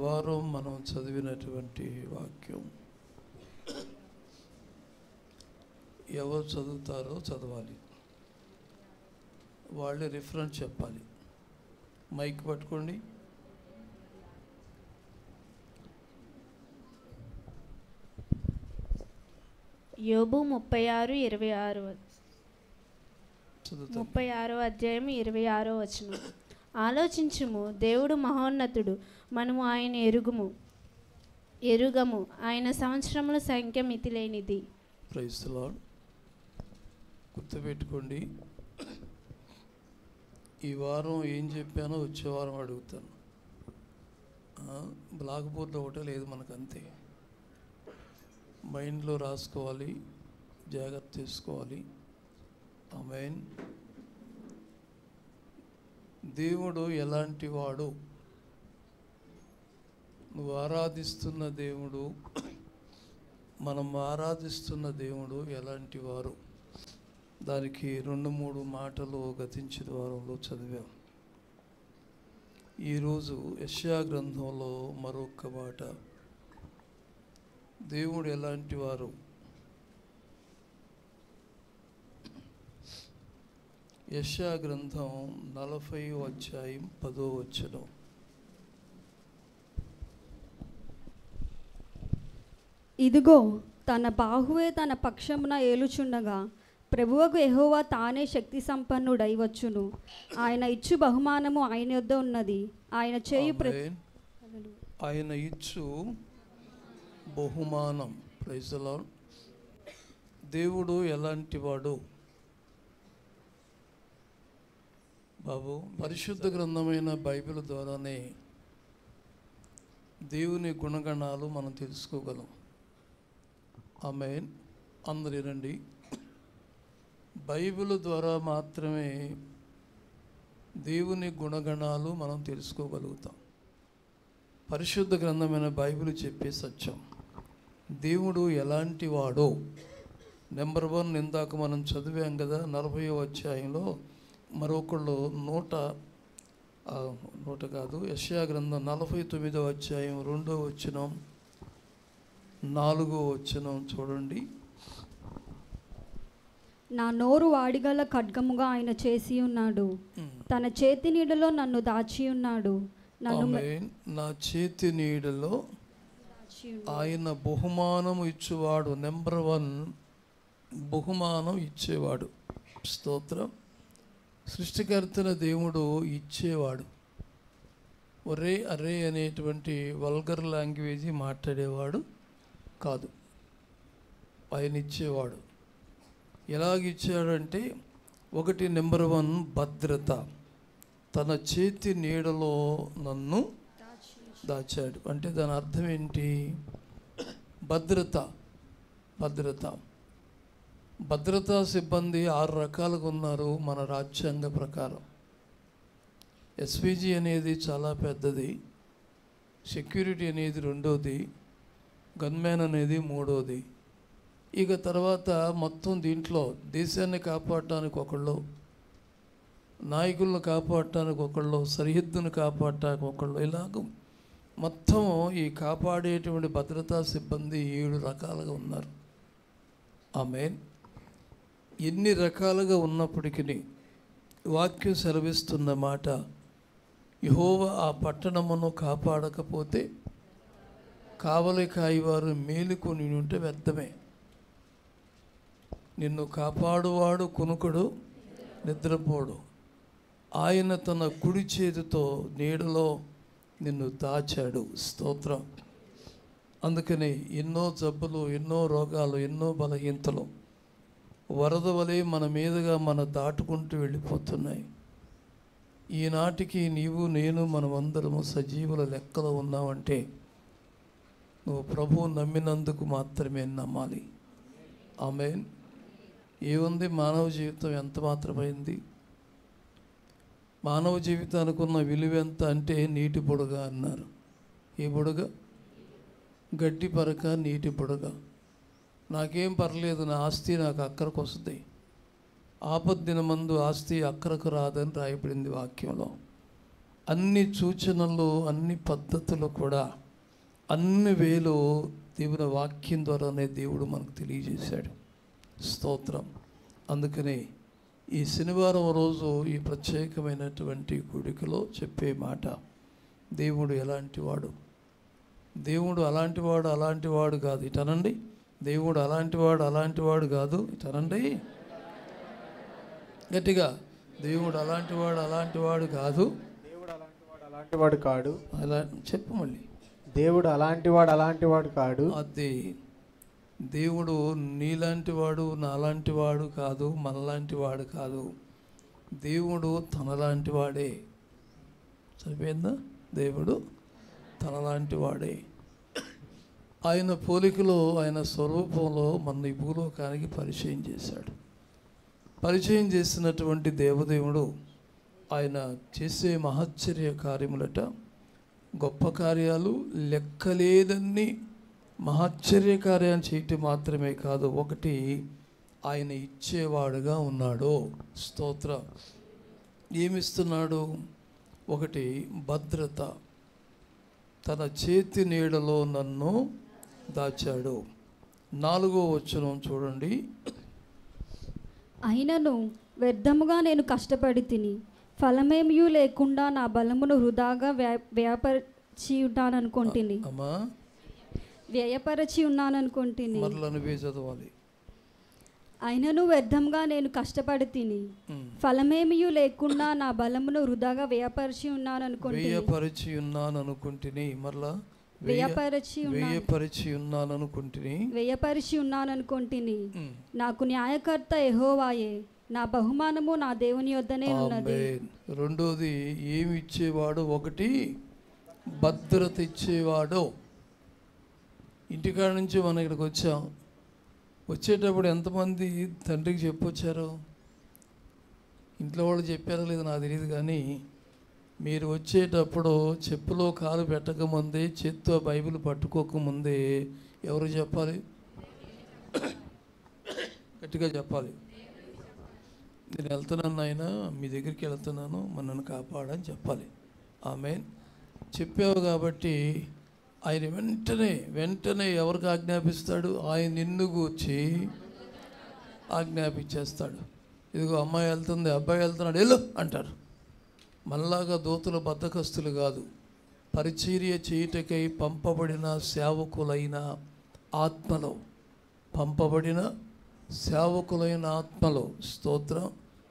వారం మనం చదివినటువంటి వాక్యం ఎవరు చదువుతారో చదవాలి వాళ్ళే రిఫరెన్స్ చెప్పాలి మైక్ పట్టుకోండి యోబు ముప్పై ఆరు ఇరవై ఆరు చదువుతాం ముప్పై ఆరో అధ్యాయం ఇరవై ఆరో వచనం ఆలోచించుము దేవుడు మహోన్నతుడు మనము ఆయన ఎరుగుము ఎరుగము ఆయన సంవత్సరముల సంఖ్య మితిలేనిది ప్రైజ్ లాడ్ గుర్తుపెట్టుకోండి ఈ వారం ఏం చెప్పానో వచ్చే వారం అడుగుతాను ఆ, బ్లాక్ బోర్డ్లో ఒకటే లేదు మనకు అంతే మైండ్లో రాసుకోవాలి జాగ్రత్త తీసుకోవాలి ఆమెన్ దేవుడు ఎలాంటి వాడు నువ్వు ఆరాధిస్తున్న దేవుడు మనం ఆరాధిస్తున్న దేవుడు ఎలాంటి వారు దానికి రెండు మూడు మాటలు గతించిన వారంలో చదివాం ఈరోజు యశ్యా గ్రంథంలో మరొక మాట దేవుడు ఎలాంటి వారు యశ్యా గ్రంథం నలభై అధ్యాయం పదో వచ్చనం ఇదిగో తన బాహువే తన పక్షమున ఏలుచుండగా ప్రభువకు యెహోవా తానే శక్తి సంపన్నుడై వచ్చును ఆయన ఇచ్చు బహుమానము ఆయన యొద్ద ఉన్నది ఆయన చేయు ప్ర ఆమేన్. ఆయన ఇచ్చు బహుమానం ప్రైజలా దేవుడు ఎలాంటి వాడు బాబు పరిశుద్ధ గ్రంథమైన బైబిల్ ద్వారానే దేవుని గుణగణాలు మనం తెలుసుకోగలం ఆమె అందరు రండి బైబిల్ ద్వారా మాత్రమే దేవుని గుణగణాలు మనం తెలుసుకోగలుగుతాం పరిశుద్ధ గ్రంథమైన బైబిల్ చెప్పే సత్యం దేవుడు ఎలాంటి వాడో నెంబర్ వన్ ఇందాక మనం చదివాం కదా నలభై అధ్యాయంలో మరొకళ్ళు నూట ఆ, నూట కాదు యశ్యా గ్రంథం నలభై తొమ్మిదో అధ్యాయం రెండో వచ్చినం నాలుగో వచ్చినం చూడండి నా నోరు వాడిగల ఖడ్గముగా ఆయన చేసి ఉన్నాడు తన చేతి నీడలో నన్ను దాచి ఉన్నాడు నన్ను మె- ఆమె నా చేతి నీడలో దాచి ఉన్నాడు. ఆయన బహుమానం ఇచ్చేవాడు నెంబర్ వన్ బహుమానం ఇచ్చేవాడు స్తోత్రం సృష్టికర్తన దేవుడు ఇచ్చేవాడు ఒరే అరే అనేటువంటి వల్గర్ లాంగ్వేజ్ మాట్లాడేవాడు కాదు ఆయన ఇచ్చేవాడు ఎలాగిచ్చాడంటే ఒకటి నెంబర్ వన్ భద్రత తన చేతి నీడలో నన్ను దాచాడు అంటే దాని అర్థం ఏంటి భద్రత భద్రత భద్రతా సిబ్బంది ఆరు రకాలుగా ఉన్నారు మన రాజ్యాంగ ప్రకారం ఎస్పీజీ అనేది చాలా పెద్దది సెక్యూరిటీ అనేది రెండోది గన్మ్యాన్ అనేది మూడోది ఇక తర్వాత మొత్తం దీంట్లో దేశాన్ని కాపాడటానికి ఒకళ్ళు నాయకులను కాపాడటానికి ఒకళ్ళు సరిహద్దును కాపాడటానికి ఒకళ్ళు ఇలాగ మొత్తం ఈ కాపాడేటువంటి భద్రతా సిబ్బంది ఏడు రకాలుగా ఉన్నారు ఆమె ఎన్ని రకాలుగా ఉన్నప్పటికీ వాక్యం సెలవిస్తున్న మాట యహోవ ఆ పట్టణమును కాపాడకపోతే కావలి కాయవారు మేలుకొని ఉంటే వ్యర్థమే నిన్ను కాపాడువాడు కునుకుడు నిద్రపోడు ఆయన తన కుడి చేతితో నీడలో నిన్ను దాచాడు స్తోత్రం అందుకని ఎన్నో జబ్బులు ఎన్నో రోగాలు ఎన్నో బలహీనతలు వరద వలె మన మీదుగా మన దాటుకుంటూ వెళ్ళిపోతున్నాయి ఈనాటికి నీవు నేను మనమందరము సజీవుల లెక్కలో ఉన్నావంటే నువ్వు ప్రభువు నమ్మినందుకు మాత్రమే నమ్మాలి ఆమె ఏముంది మానవ జీవితం ఎంత మాత్రమైంది మానవ జీవితానికి ఉన్న విలువ ఎంత అంటే నీటి బుడగ అన్నారు ఏ బుడగ గడ్డి పరక నీటి బుడగ నాకేం పర్లేదు నా ఆస్తి నాకు అక్కరకు వస్తుంది ఆపద్దిన మందు ఆస్తి అక్కరకు రాదని రాయబడింది వాక్యంలో అన్ని సూచనలు అన్ని పద్ధతులు కూడా అన్ని వేలు దేవుని వాక్యం ద్వారానే దేవుడు మనకు తెలియజేశాడు స్తోత్రం అందుకని ఈ శనివారం రోజు ఈ ప్రత్యేకమైనటువంటి గుడికలో చెప్పే మాట దేవుడు ఎలాంటి వాడు దేవుడు అలాంటి వాడు అలాంటి వాడు కాదు ఇటనండి దేవుడు అలాంటి వాడు అలాంటి వాడు కాదు ఇటనండి గట్టిగా దేవుడు అలాంటి వాడు అలాంటి వాడు కాదు దేవుడు అలాంటి వాడు అలాంటి వాడు కాడు అలా చెప్పు మళ్ళీ దేవుడు అలాంటి వాడు అలాంటి వాడు కాడు అది దేవుడు నీలాంటి వాడు నాలాంటి వాడు కాదు మనలాంటి వాడు కాదు దేవుడు తనలాంటి వాడే సరిపోయిందా దేవుడు తనలాంటి వాడే ఆయన పోలికలో ఆయన స్వరూపంలో మన ఈ భూలోకానికి పరిచయం చేశాడు పరిచయం చేసినటువంటి దేవదేవుడు ఆయన చేసే మహచ్చర్య కార్యములట గొప్ప కార్యాలు లెక్కలేదన్ని మహచ్చర్య కార్యాలు చేయటం మాత్రమే కాదు ఒకటి ఆయన ఇచ్చేవాడుగా ఉన్నాడు స్తోత్ర ఏమిస్తున్నాడు ఒకటి భద్రత తన చేతి నీడలో నన్ను దాచాడు నాలుగో వచనం చూడండి అయినను వ్యర్థముగా నేను కష్టపడి తిని ఫలమేమియూ లేకుండా నా బలమును వృధాగా వ్యా వ్యాపరిచి ఉన్నాననుకుంటుని అమ్మా వ్యయపరచి ఉన్నాననుకుంటుని మరల నువ్వే చదవాలి అయినను వ్యర్థంగా నేను కష్టపడి తిని ఉమ్. ఫలమేమియూ లేకుండా నా బలమును వృధాగా వ్యయపరిచి ఉన్నాననుకుంటుని వేయపరిచి ఉన్నాను అనుకుంటుని మరలా వేయ వ్యయపరచి ఉన్నా వేయపరిచి ఉన్నాను అనుకుంటుని వ్యయపరిచి ఉన్నాననుకుంటుని ఉమ్. నాకు న్యాయకర్త యెహోవాయే నా బహుమానము నా దేవుని యొద్దనే ఉన్నది ఆమేన్. రెండోది ఏమి ఇచ్చేవాడు ఒకటి భద్రత ఇచ్చేవాడు ఇంటికాడ నుంచి మనం ఇక్కడికి వచ్చాం వచ్చేటప్పుడు ఎంతమంది తండ్రికి చెప్పొచ్చారు ఇంట్లో వాళ్ళు చెప్పారో లేదో నాకు తెలియదు కానీ మీరు వచ్చేటప్పుడు చెప్పులో కాలు పెట్టకముందే చేత్తో బైబిల్ పట్టుకోకముందే ఎవరు చెప్పాలి గట్టిగా చెప్పాలి నేను వెళ్తున్నాను ఆయన మీ దగ్గరికి వెళ్తున్నాను మరి నన్ను కాపాడని చెప్పాలి ఆమె చెప్పావు కాబట్టి ఆయన వెంటనే వెంటనే ఎవరికి ఆజ్ఞాపిస్తాడు ఆయన నిన్ను గూర్చి ఆజ్ఞాపించేస్తాడు ఇదిగో అమ్మాయి వెళ్తుంది అబ్బాయి వెళ్తున్నాడు వెళ్ళు అంటారు మనలాగా దూతలు బద్దకస్తులు కాదు పరిచర్య చేయుటకై పంపబడిన సేవకులైన ఆత్మలో పంపబడిన సేవకులైన ఆత్మలో స్తోత్రం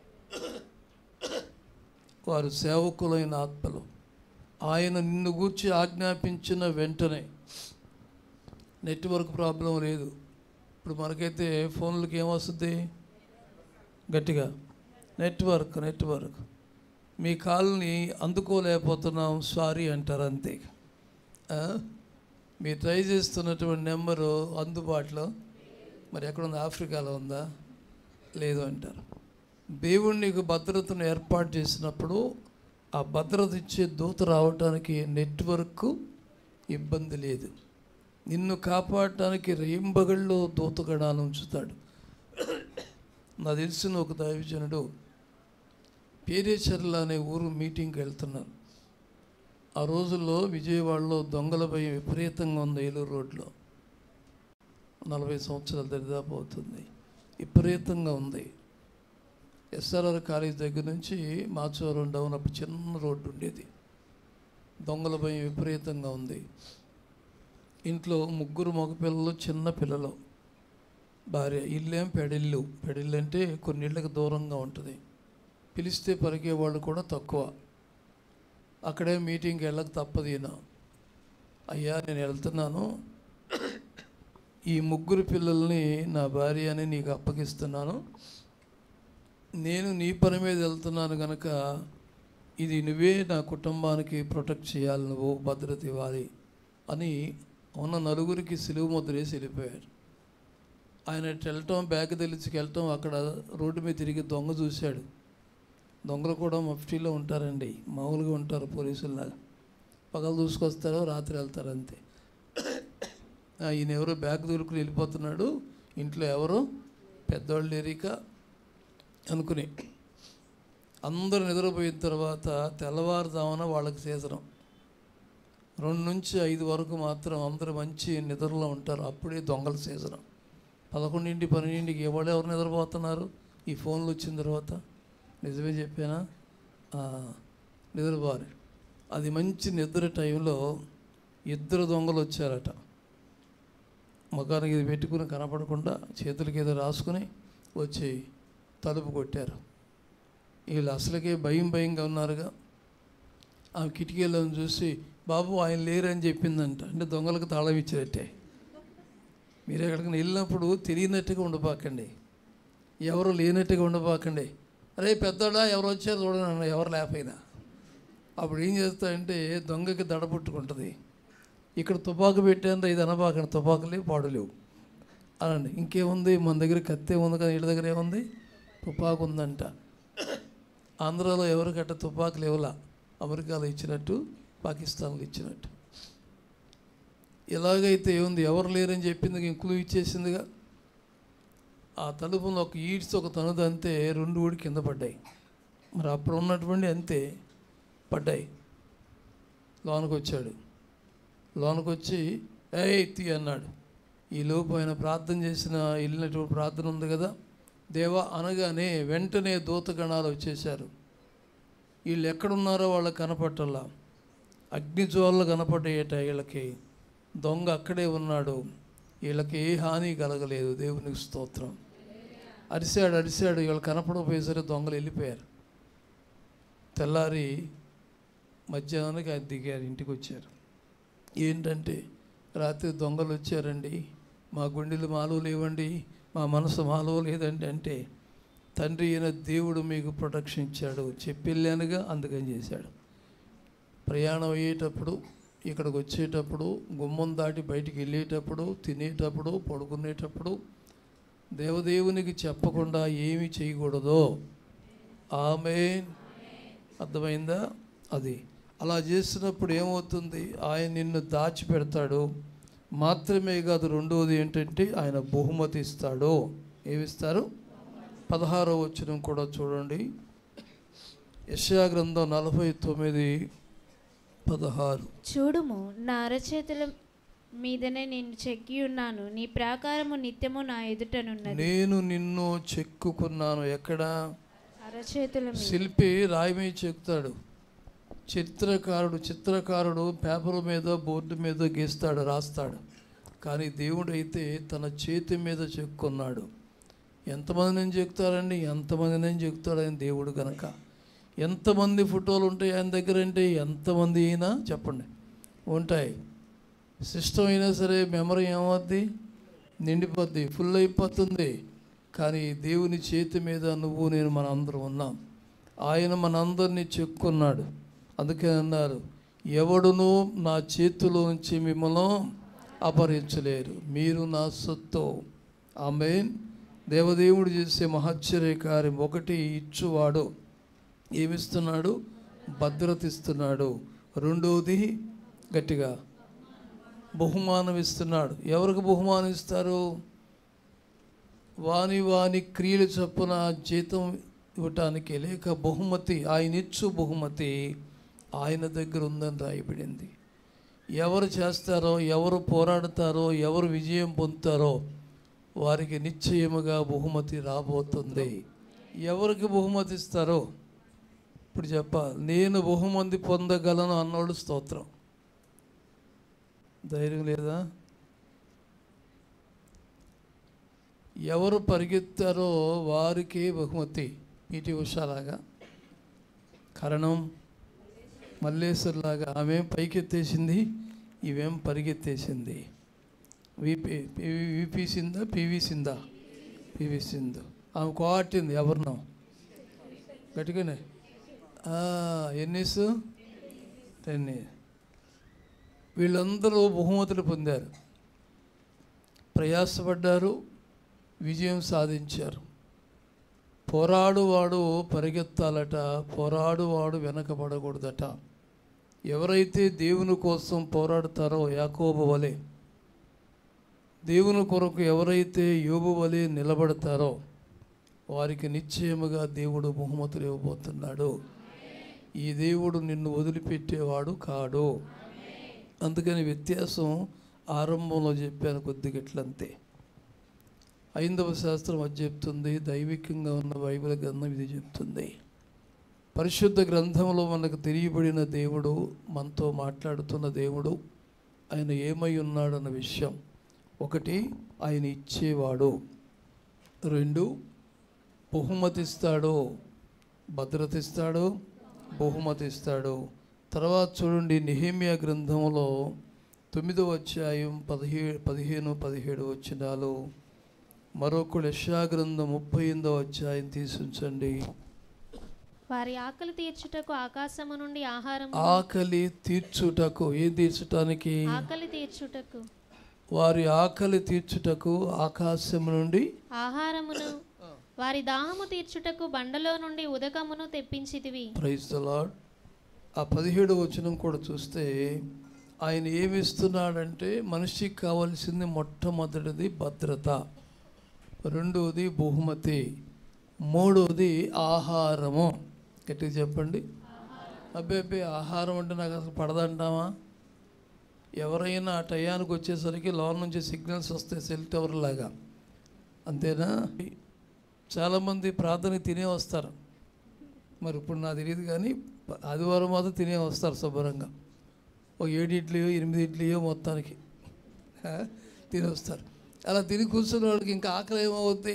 వారు సేవకులైన ఆత్మలు ఆయన నిన్ను గూర్చి ఆజ్ఞాపించిన వెంటనే నెట్వర్క్ ప్రాబ్లం లేదు ఇప్పుడు మనకైతే ఫోన్లకి ఏమొస్తుంది గట్టిగా నెట్వర్క్ నెట్వర్క్ మీ కాల్ని అందుకోలేకపోతున్నాం సారీ అంటారు అంతే ఆ? మీరు ట్రై చేస్తున్నటువంటి నెంబరు అందుబాటులో మరి ఎక్కడ ఉంది ఆఫ్రికాలో ఉందా లేదు అంటారు దేవుడు నీకు భద్రతను ఏర్పాటు చేసినప్పుడు ఆ భద్రత ఇచ్చే దూత రావడానికి నెట్వర్క్ ఇబ్బంది లేదు నిన్ను కాపాడటానికి రేంబగళ్ళు దూతగడాలు ఉంచుతాడు నాకు తెలిసిన ఒక దైవజనుడు పేరేచర్ల అనే ఊరు మీటింగ్కి వెళ్తున్నారు ఆ రోజుల్లో విజయవాడలో దొంగల భయం విపరీతంగా ఉంది ఏలూరు రోడ్లో నలభై సంవత్సరాల దరిదాపు అవుతుంది విపరీతంగా ఉంది ఎస్ఆర్ఆర్ కాలేజ్ దగ్గర నుంచి మాచవరం డౌన్ అప్పుడు చిన్న రోడ్డు ఉండేది దొంగల భయం విపరీతంగా ఉంది ఇంట్లో ముగ్గురు మగపిల్లలు చిన్న పిల్లలు భార్య ఇల్లేం పెడిల్లు పెడిల్లు అంటే కొన్ని ఇళ్ళకి దూరంగా ఉంటుంది పిలిస్తే పరిగే వాళ్ళు కూడా తక్కువ అక్కడే మీటింగ్కి వెళ్ళక తప్పదు ఈయన అయ్యా నేను వెళ్తున్నాను ఈ ముగ్గురు పిల్లల్ని నా భార్య అని నీకు అప్పగిస్తున్నాను నేను నీ పని మీద వెళ్తున్నాను కనుక ఇది నువ్వే నా కుటుంబానికి ప్రొటెక్ట్ చేయాలి నువ్వు భద్రత ఇవ్వాలి అని ఉన్న నలుగురికి సిలువు ముద్ర వేసి వెళ్ళిపోయారు ఆయన ఇటు వెళ్ళటం బ్యాగ్ తెలిసికి వెళ్ళటం అక్కడ రోడ్డు మీద తిరిగి దొంగ చూశాడు దొంగలు కూడా మఫ్టీలో ఉంటారండి మామూలుగా ఉంటారు పోలీసుల్లాగా పగలు చూసుకొస్తారు రాత్రి వెళ్తారు అంతే ఆ, ఈయన ఎవరో బ్యాగ్ దొరుకుని వెళ్ళిపోతున్నాడు ఇంట్లో ఎవరో పెద్దవాళ్ళు లేరిక అనుకుని అందరూ నిద్రపోయిన తర్వాత తెల్లవారుజామున వాళ్ళకి సీజనం రెండు నుంచి ఐదు వరకు మాత్రం అందరూ మంచి నిద్రలో ఉంటారు అప్పుడే దొంగల సీజన్ పదకొండింటి పన్నెండింటికి ఎవరు ఎవరు నిద్రపోతున్నారు ఈ ఫోన్లు వచ్చిన తర్వాత నిజమే చెప్పానా ఆ, నిద్రపోరు అది మంచి నిద్ర టైంలో ఇద్దరు దొంగలు వచ్చారట ముఖానికి ఇది పెట్టుకుని కనపడకుండా చేతులకి ఏదో రాసుకుని వచ్చి తలుపు కొట్టారు వీళ్ళు అసలుకే భయం భయంగా ఉన్నారుగా ఆ కిటికీలను చూసి బాబు ఆయన లేరని చెప్పిందంట అంటే దొంగలకు తాళం ఇచ్చినట్టే మీరు ఎక్కడికైనా వెళ్ళినప్పుడు తెలియనట్టుగా ఉండబాకండి ఎవరు లేనట్టుగా ఉండబాకండి అరే పెద్దోడా ఎవరు వచ్చారు చూడండి ఎవరు లేకపోయినా అప్పుడు ఏం చేస్తారంటే దొంగకి దడ పుట్టుకుంటుంది ఇక్కడ తుపాకు పెట్టాను ఇది అనబాకండి తుపాకులే పాడులేవు అనండి ఇంకేముంది మన దగ్గర కత్తి ఉంది కదా వీళ్ళ దగ్గర ఏముంది తుపాకు ఉందంట ఆంధ్రాలో ఎవరికట్ట తుపాకులు ఇవ్వలా అమెరికాలో ఇచ్చినట్టు పాకిస్తాన్లో ఇచ్చినట్టు ఎలాగైతే ఏముంది ఎవరు లేరని చెప్పింది ఇంక్లూ ఇచ్చేసిందిగా ఆ తలుపులో ఒక ఈడ్స్ ఒక తనుదు అంతే రెండు ఊడి కింద పడ్డాయి మరి అప్పుడు ఉన్నటువంటి అంతే పడ్డాయి లోనకు వచ్చాడు లోనకు వచ్చి ఏ ఎత్తి అన్నాడు ఈ లోపు ఆయన ప్రార్థన చేసిన వెళ్ళినటువంటి ప్రార్థన ఉంది కదా దేవా అనగానే వెంటనే దూతగణాలు వచ్చేసారు వీళ్ళు ఎక్కడున్నారో వాళ్ళకి కనపట్టల్లా అగ్నిజ్వాలలు కనపడేయట వీళ్ళకి దొంగ అక్కడే ఉన్నాడు వీళ్ళకి ఏ హాని కలగలేదు దేవునికి స్తోత్రం అరిశాడు అరిశాడు వీళ్ళు కనపడకపోయేసరికి దొంగలు వెళ్ళిపోయారు తెల్లారి మధ్యాహ్నానికి ఆయన దిగారు ఇంటికి వచ్చారు ఏంటంటే రాత్రి దొంగలు వచ్చారండి మా గుండెలు మాలో లేవండి మా మనసు మాలో లేదండి అంటే తండ్రి అయిన దేవుడు మీకు ప్రొటెక్షన్ ఇచ్చాడు చెప్పెళ్ళానుగా అందుకని చేశాడు ప్రయాణం అయ్యేటప్పుడు ఇక్కడికి వచ్చేటప్పుడు గుమ్మం దాటి బయటికి వెళ్ళేటప్పుడు తినేటప్పుడు పడుకునేటప్పుడు దేవదేవునికి చెప్పకుండా ఏమి చేయకూడదో ఆమె అర్థమైందా అది అలా చేసినప్పుడు ఏమవుతుంది ఆయన నిన్ను దాచిపెడతాడు మాత్రమే కాదు రెండవది ఏంటంటే ఆయన బహుమతి ఇస్తాడు ఏమిస్తారు పదహారో వచ్చిన కూడా చూడండి యశా గ్రంథం నలభై తొమ్మిది పదహారు చూడుము నా అరచేతుల మీదనే నేను చెక్కి ఉన్నాను నీ ప్రాకారము నిత్యము నా ఎదుటనున్నది నేను నిన్ను చెక్కుకున్నాను ఎక్కడ అరచేతుల మీద శిల్పి రాయి మీద చెక్కుతాడు చిత్రకారుడు చిత్రకారుడు పేపర్ మీద బోర్డు మీద గీస్తాడు రాస్తాడు కానీ దేవుడు అయితే తన చేతి మీద చెక్కున్నాడు ఎంతమంది నేను చెక్తారండి ఎంతమంది నేను చెక్తాడు ఆయన దేవుడు కనుక ఎంతమంది ఫోటోలు ఉంటాయి ఆయన దగ్గర అంటే ఎంతమంది అయినా చెప్పండి ఉంటాయి సిస్టమ్ అయినా సరే మెమరీ ఏమవుద్ది నిండిపోద్ది ఫుల్ అయిపోతుంది కానీ దేవుని చేతి మీద నువ్వు నేను మన అందరం ఉన్నాం ఆయన మనందరినీ చెక్కున్నాడు అందుకే అన్నారు ఎవడును నా చేతిలో నుంచి మిమ్మల్ని అపహరించలేరు మీరు నా సొత్తు ఆమె దేవదేవుడు చేసే మహశ్చర్య కార్యం ఒకటి ఇచ్చువాడు ఏమిస్తున్నాడు భద్రత ఇస్తున్నాడు రెండవది గట్టిగా బహుమానం ఇస్తున్నాడు ఎవరికి బహుమానం ఇస్తారు వాని వాని క్రియలు చొప్పున జీతం ఇవ్వటానికి లేక బహుమతి ఆయన ఇచ్చు బహుమతి ఆయన దగ్గర ఉందని రాయబడింది ఎవరు చేస్తారో ఎవరు పోరాడతారో ఎవరు విజయం పొందుతారో వారికి నిశ్చయముగా బహుమతి రాబోతుంది ఎవరికి బహుమతి ఇస్తారో ఇప్పుడు చెప్ప నేను బహుమతి పొందగలను అన్నోడు స్తోత్రం ధైర్యం లేదా ఎవరు పరిగెత్తారో వారికే బహుమతి పీటీ ఉషాలాగా కరణం మల్లేశ్వర్లాగా ఆమెం పైకెత్తేసింది ఇవేం పరిగెత్తేసింది V P V P Sindhu P V Sindhu P V Sindhu ఆమె కోటింది ఎవరినో గట్టిగానే ఆ, ఎన్నిస్ టెన్నిస్ వీళ్ళందరూ బహుమతులు పొందారు ప్రయాసపడ్డారు విజయం సాధించారు పోరాడువాడు పరిగెత్తాలట పోరాడువాడు వెనకబడకూడదట ఎవరైతే దేవుని కోసం పోరాడతారో యాకోబు వలె దేవుని కొరకు ఎవరైతే యోబు వలె నిలబడతారో వారికి నిశ్చయముగా దేవుడు బహుమతులు ఇవ్వబోతున్నాడు ఈ దేవుడు నిన్ను వదిలిపెట్టేవాడు కాడు అందుకని వ్యత్యాసం ఆరంభంలో చెప్పాను కొద్దిగా ఇట్లంతే ఐందవ శాస్త్రం అది చెప్తుంది దైవికంగా ఉన్న బైబిల్ గ్రంథం ఇది చెప్తుంది పరిశుద్ధ గ్రంథంలో మనకు తెలియబడిన దేవుడు మనతో మాట్లాడుతున్న దేవుడు ఆయన ఏమై ఉన్నాడన్న విషయం ఒకటి ఆయన ఇచ్చేవాడు రెండు బహుమతిస్తాడు భద్రత ఇస్తాడు బహుమతి ఇస్తాడు తర్వాత చూడండి నిహేమియా గ్రంథంలో తొమ్మిదవ అధ్యాయం పదిహేడు పదిహేను పదిహేడు వచ్చినాలు మరొకడు యశా గ్రంథం ముప్పై ఎనిమిదవ అధ్యాయం తీసుంచండి వారి ఆకలి తీర్చుటకు ఆకాశము నుండి ఆహారం ఆకలి తీర్చుటకు ఏం తీర్చటానికి ఆకలి తీర్చుటకు వారి ఆకలి తీర్చుటకు ఆకాశం నుండి ఆహారమును వారి దాహము తీర్చుటకు బండలో నుండి ఉదకమును తెప్పించితివి ప్రైజ్ ద లాడ్ ఆ పదిహేడు వచనం కూడా చూస్తే ఆయన ఏమి ఇస్తున్నాడంటే మనిషికి కావాల్సింది మొట్టమొదటిది భద్రత రెండవది బహుమతి మూడవది ఆహారము గట్టిగా చెప్పండి అబ్బే అబ్బే ఆహారం అంటే నాకు అసలు పడదంటావా ఎవరైనా ఆ టయానికి వచ్చేసరికి లోన్ నుంచి సిగ్నల్స్ వస్తాయి సెల్ టవర్ లాగా అంతేనా చాలామంది ప్రార్థన తినే వస్తారు మరి ఇప్పుడు నాకు తెలియదు కానీ ఆదివారం మాత్రం తినే వస్తారు శుభ్రంగా ఒక ఏడు ఇడ్లీయో ఎనిమిది ఇడ్లీయో మొత్తానికి ఆ, తిని వస్తారు అలా తిని కూర్చున్న వాళ్ళకి ఇంకా ఆకలి ఏమవుద్ది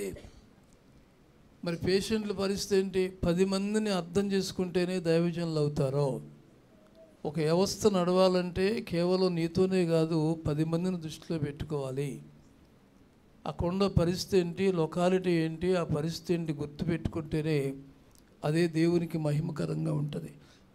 మరి పేషెంట్ల పరిస్థితి ఏంటి పది మందిని అర్థం చేసుకుంటేనే దైవజనులు అవుతారో ఒక వ్యవస్థ నడవాలంటే కేవలం నీతోనే కాదు పది మందిని దృష్టిలో పెట్టుకోవాలి అక్కడున్న పరిస్థితి ఏంటి లొకాలిటీ ఏంటి ఆ పరిస్థితి ఏంటి గుర్తుపెట్టుకుంటేనే అదే దేవునికి మహిమకరంగా ఉంటుంది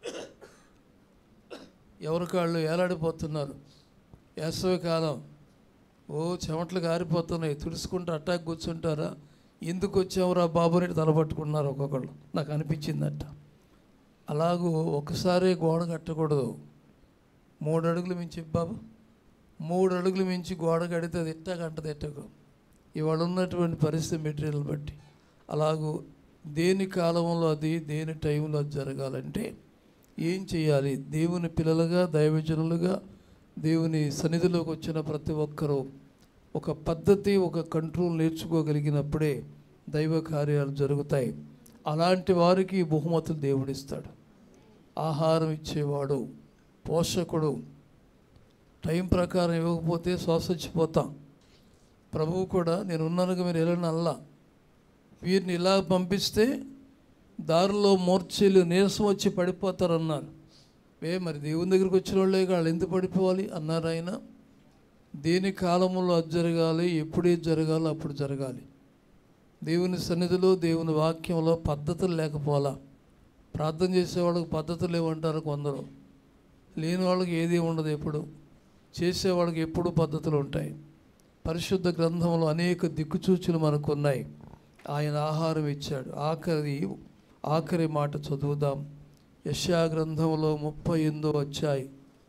ఎవరికాళ్ళు ఏలాడిపోతున్నారు వేసవి కాలం ఓ చెమటలు గారిపోతున్నాయి తుడుచుకుంటూ అట్టాక్ కూర్చుంటారా ఎందుకు వచ్చావురా బాబు అని తలపట్టుకున్నారు ఒక్కొక్కళ్ళు నాకు అనిపించిందట అలాగూ ఒకసారి గోడ కట్టకూడదు మూడు అడుగులు మించి బాబు మూడు అడుగులు మించి గోడ కడితే అది ఎట్టా కంటది ఎట్టకు ఇవాళ ఉన్నటువంటి పరిస్థితి మెటీరియల్ బట్టి అలాగూ దేని కాలంలో అది దేని టైంలో అది జరగాలంటే ఏం చేయాలి దేవుని పిల్లలుగా దైవజనులుగా దేవుని సన్నిధిలోకి వచ్చిన ప్రతి ఒక్కరూ ఒక పద్ధతి ఒక కంట్రోల్ నేర్చుకోగలిగినప్పుడే దైవ కార్యాలు జరుగుతాయి అలాంటి వారికి ఈ బహుమతులు దేవుడిస్తాడు ఆహారం ఇచ్చేవాడు పోషకుడు టైం ప్రకారం ఇవ్వకపోతే శ్వాసొచ్చిపోతాం ప్రభువు కూడా నేను ఉన్నానుగా మీరు వెళ్ళిన అల్లా వీరిని ఇలా పంపిస్తే దారిలో మూర్ఛలు నీరసం వచ్చి పడిపోతారన్నారు ఏ మరి దేవుని దగ్గరికి వచ్చిన వాళ్ళే వాళ్ళు ఎందుకు పడిపోవాలి అన్నారు ఆయన దేని కాలంలో అది జరగాలి ఎప్పుడే జరగాలో అప్పుడు జరగాలి దేవుని సన్నిధిలో దేవుని వాక్యంలో పద్ధతులు లేకపోవాలా ప్రార్థన చేసేవాళ్ళకి పద్ధతులు ఏమంటారు కొందరు లేని వాళ్ళకి ఏది ఉండదు ఎప్పుడు చేసేవాళ్ళకి ఎప్పుడు పద్ధతులు ఉంటాయి పరిశుద్ధ గ్రంథంలో అనేక దిక్కుచూచులు మనకు ఉన్నాయి ఆయన ఆహారం ఇచ్చాడు ఆఖరి ఆఖరి మాట చదువుదాం యశా గ్రంథంలో ముప్పై ఎనిమిదో అధ్యాయం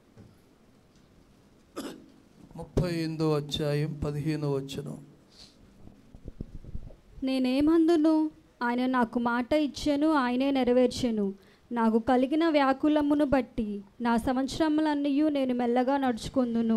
ముప్పై ఎనిమిదో అధ్యాయం పదిహేనో వచనం నేనేమందును ఆయన నాకు మాట ఇచ్చాను ఆయనే నెరవేర్చెను నాకు కలిగిన వ్యాకులమును బట్టి నా సంవత్సరములన్నీ నేను మెల్లగా నడుచుకుందును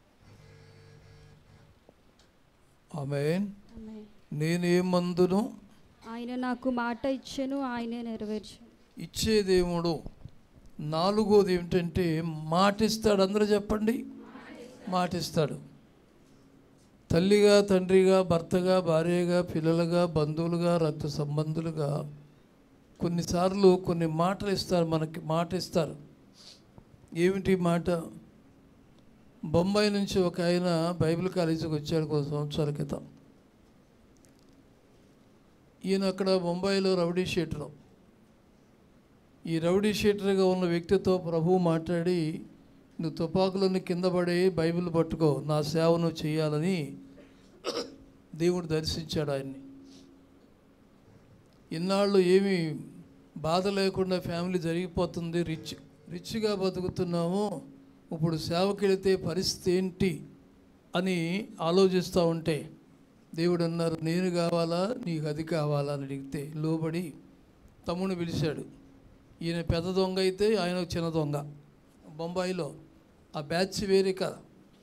ఆమె నేనేమందును ఆయన నాకు మాట ఇచ్చాను ఆయనే నెరవేర్చెను ఇచ్చే దేవుడు నాలుగోది ఏమిటంటే మాటిస్తాడు అందరూ చెప్పండి మాటిస్తాడు తల్లిగా తండ్రిగా భర్తగా భార్యగా పిల్లలుగా బంధువులుగా రక్త సంబంధులుగా కొన్నిసార్లు కొన్ని మాటలు ఇస్తారు మనకి మాట ఇస్తారు ఏమిటి మాట బొంబాయి నుంచి ఒక ఆయన బైబిల్ కాలేజీకి వచ్చాడు కొన్ని సంవత్సరాల క్రితం ఈయన అక్కడ బొంబాయిలో రౌడీ షీటరు ఈ రౌడీ షీటర్గా ఉన్న వ్యక్తితో ప్రభువు మాట్లాడి నువ్వు తుపాకులను కింద పడి బైబిల్ పట్టుకో నా సేవ నువ్వు చేయాలని దేవుడు దర్శించాడు ఆయన్ని ఇన్నాళ్ళు ఏమీ బాధ లేకుండా ఫ్యామిలీ జరిగిపోతుంది రిచ్ రిచ్గా బతుకుతున్నాము ఇప్పుడు సేవకి వెళితే పరిస్థితి ఏంటి అని ఆలోచిస్తూ ఉంటే దేవుడు అన్నారు నేను కావాలా నీకు అది కావాలా అని అడిగితే లోబడి తమ్ముడిని పిలిచాడు ఈయన పెద్ద దొంగ అయితే ఆయన ఒక చిన్న దొంగ బొంబాయిలో ఆ బ్యాచ్ వేరే కదా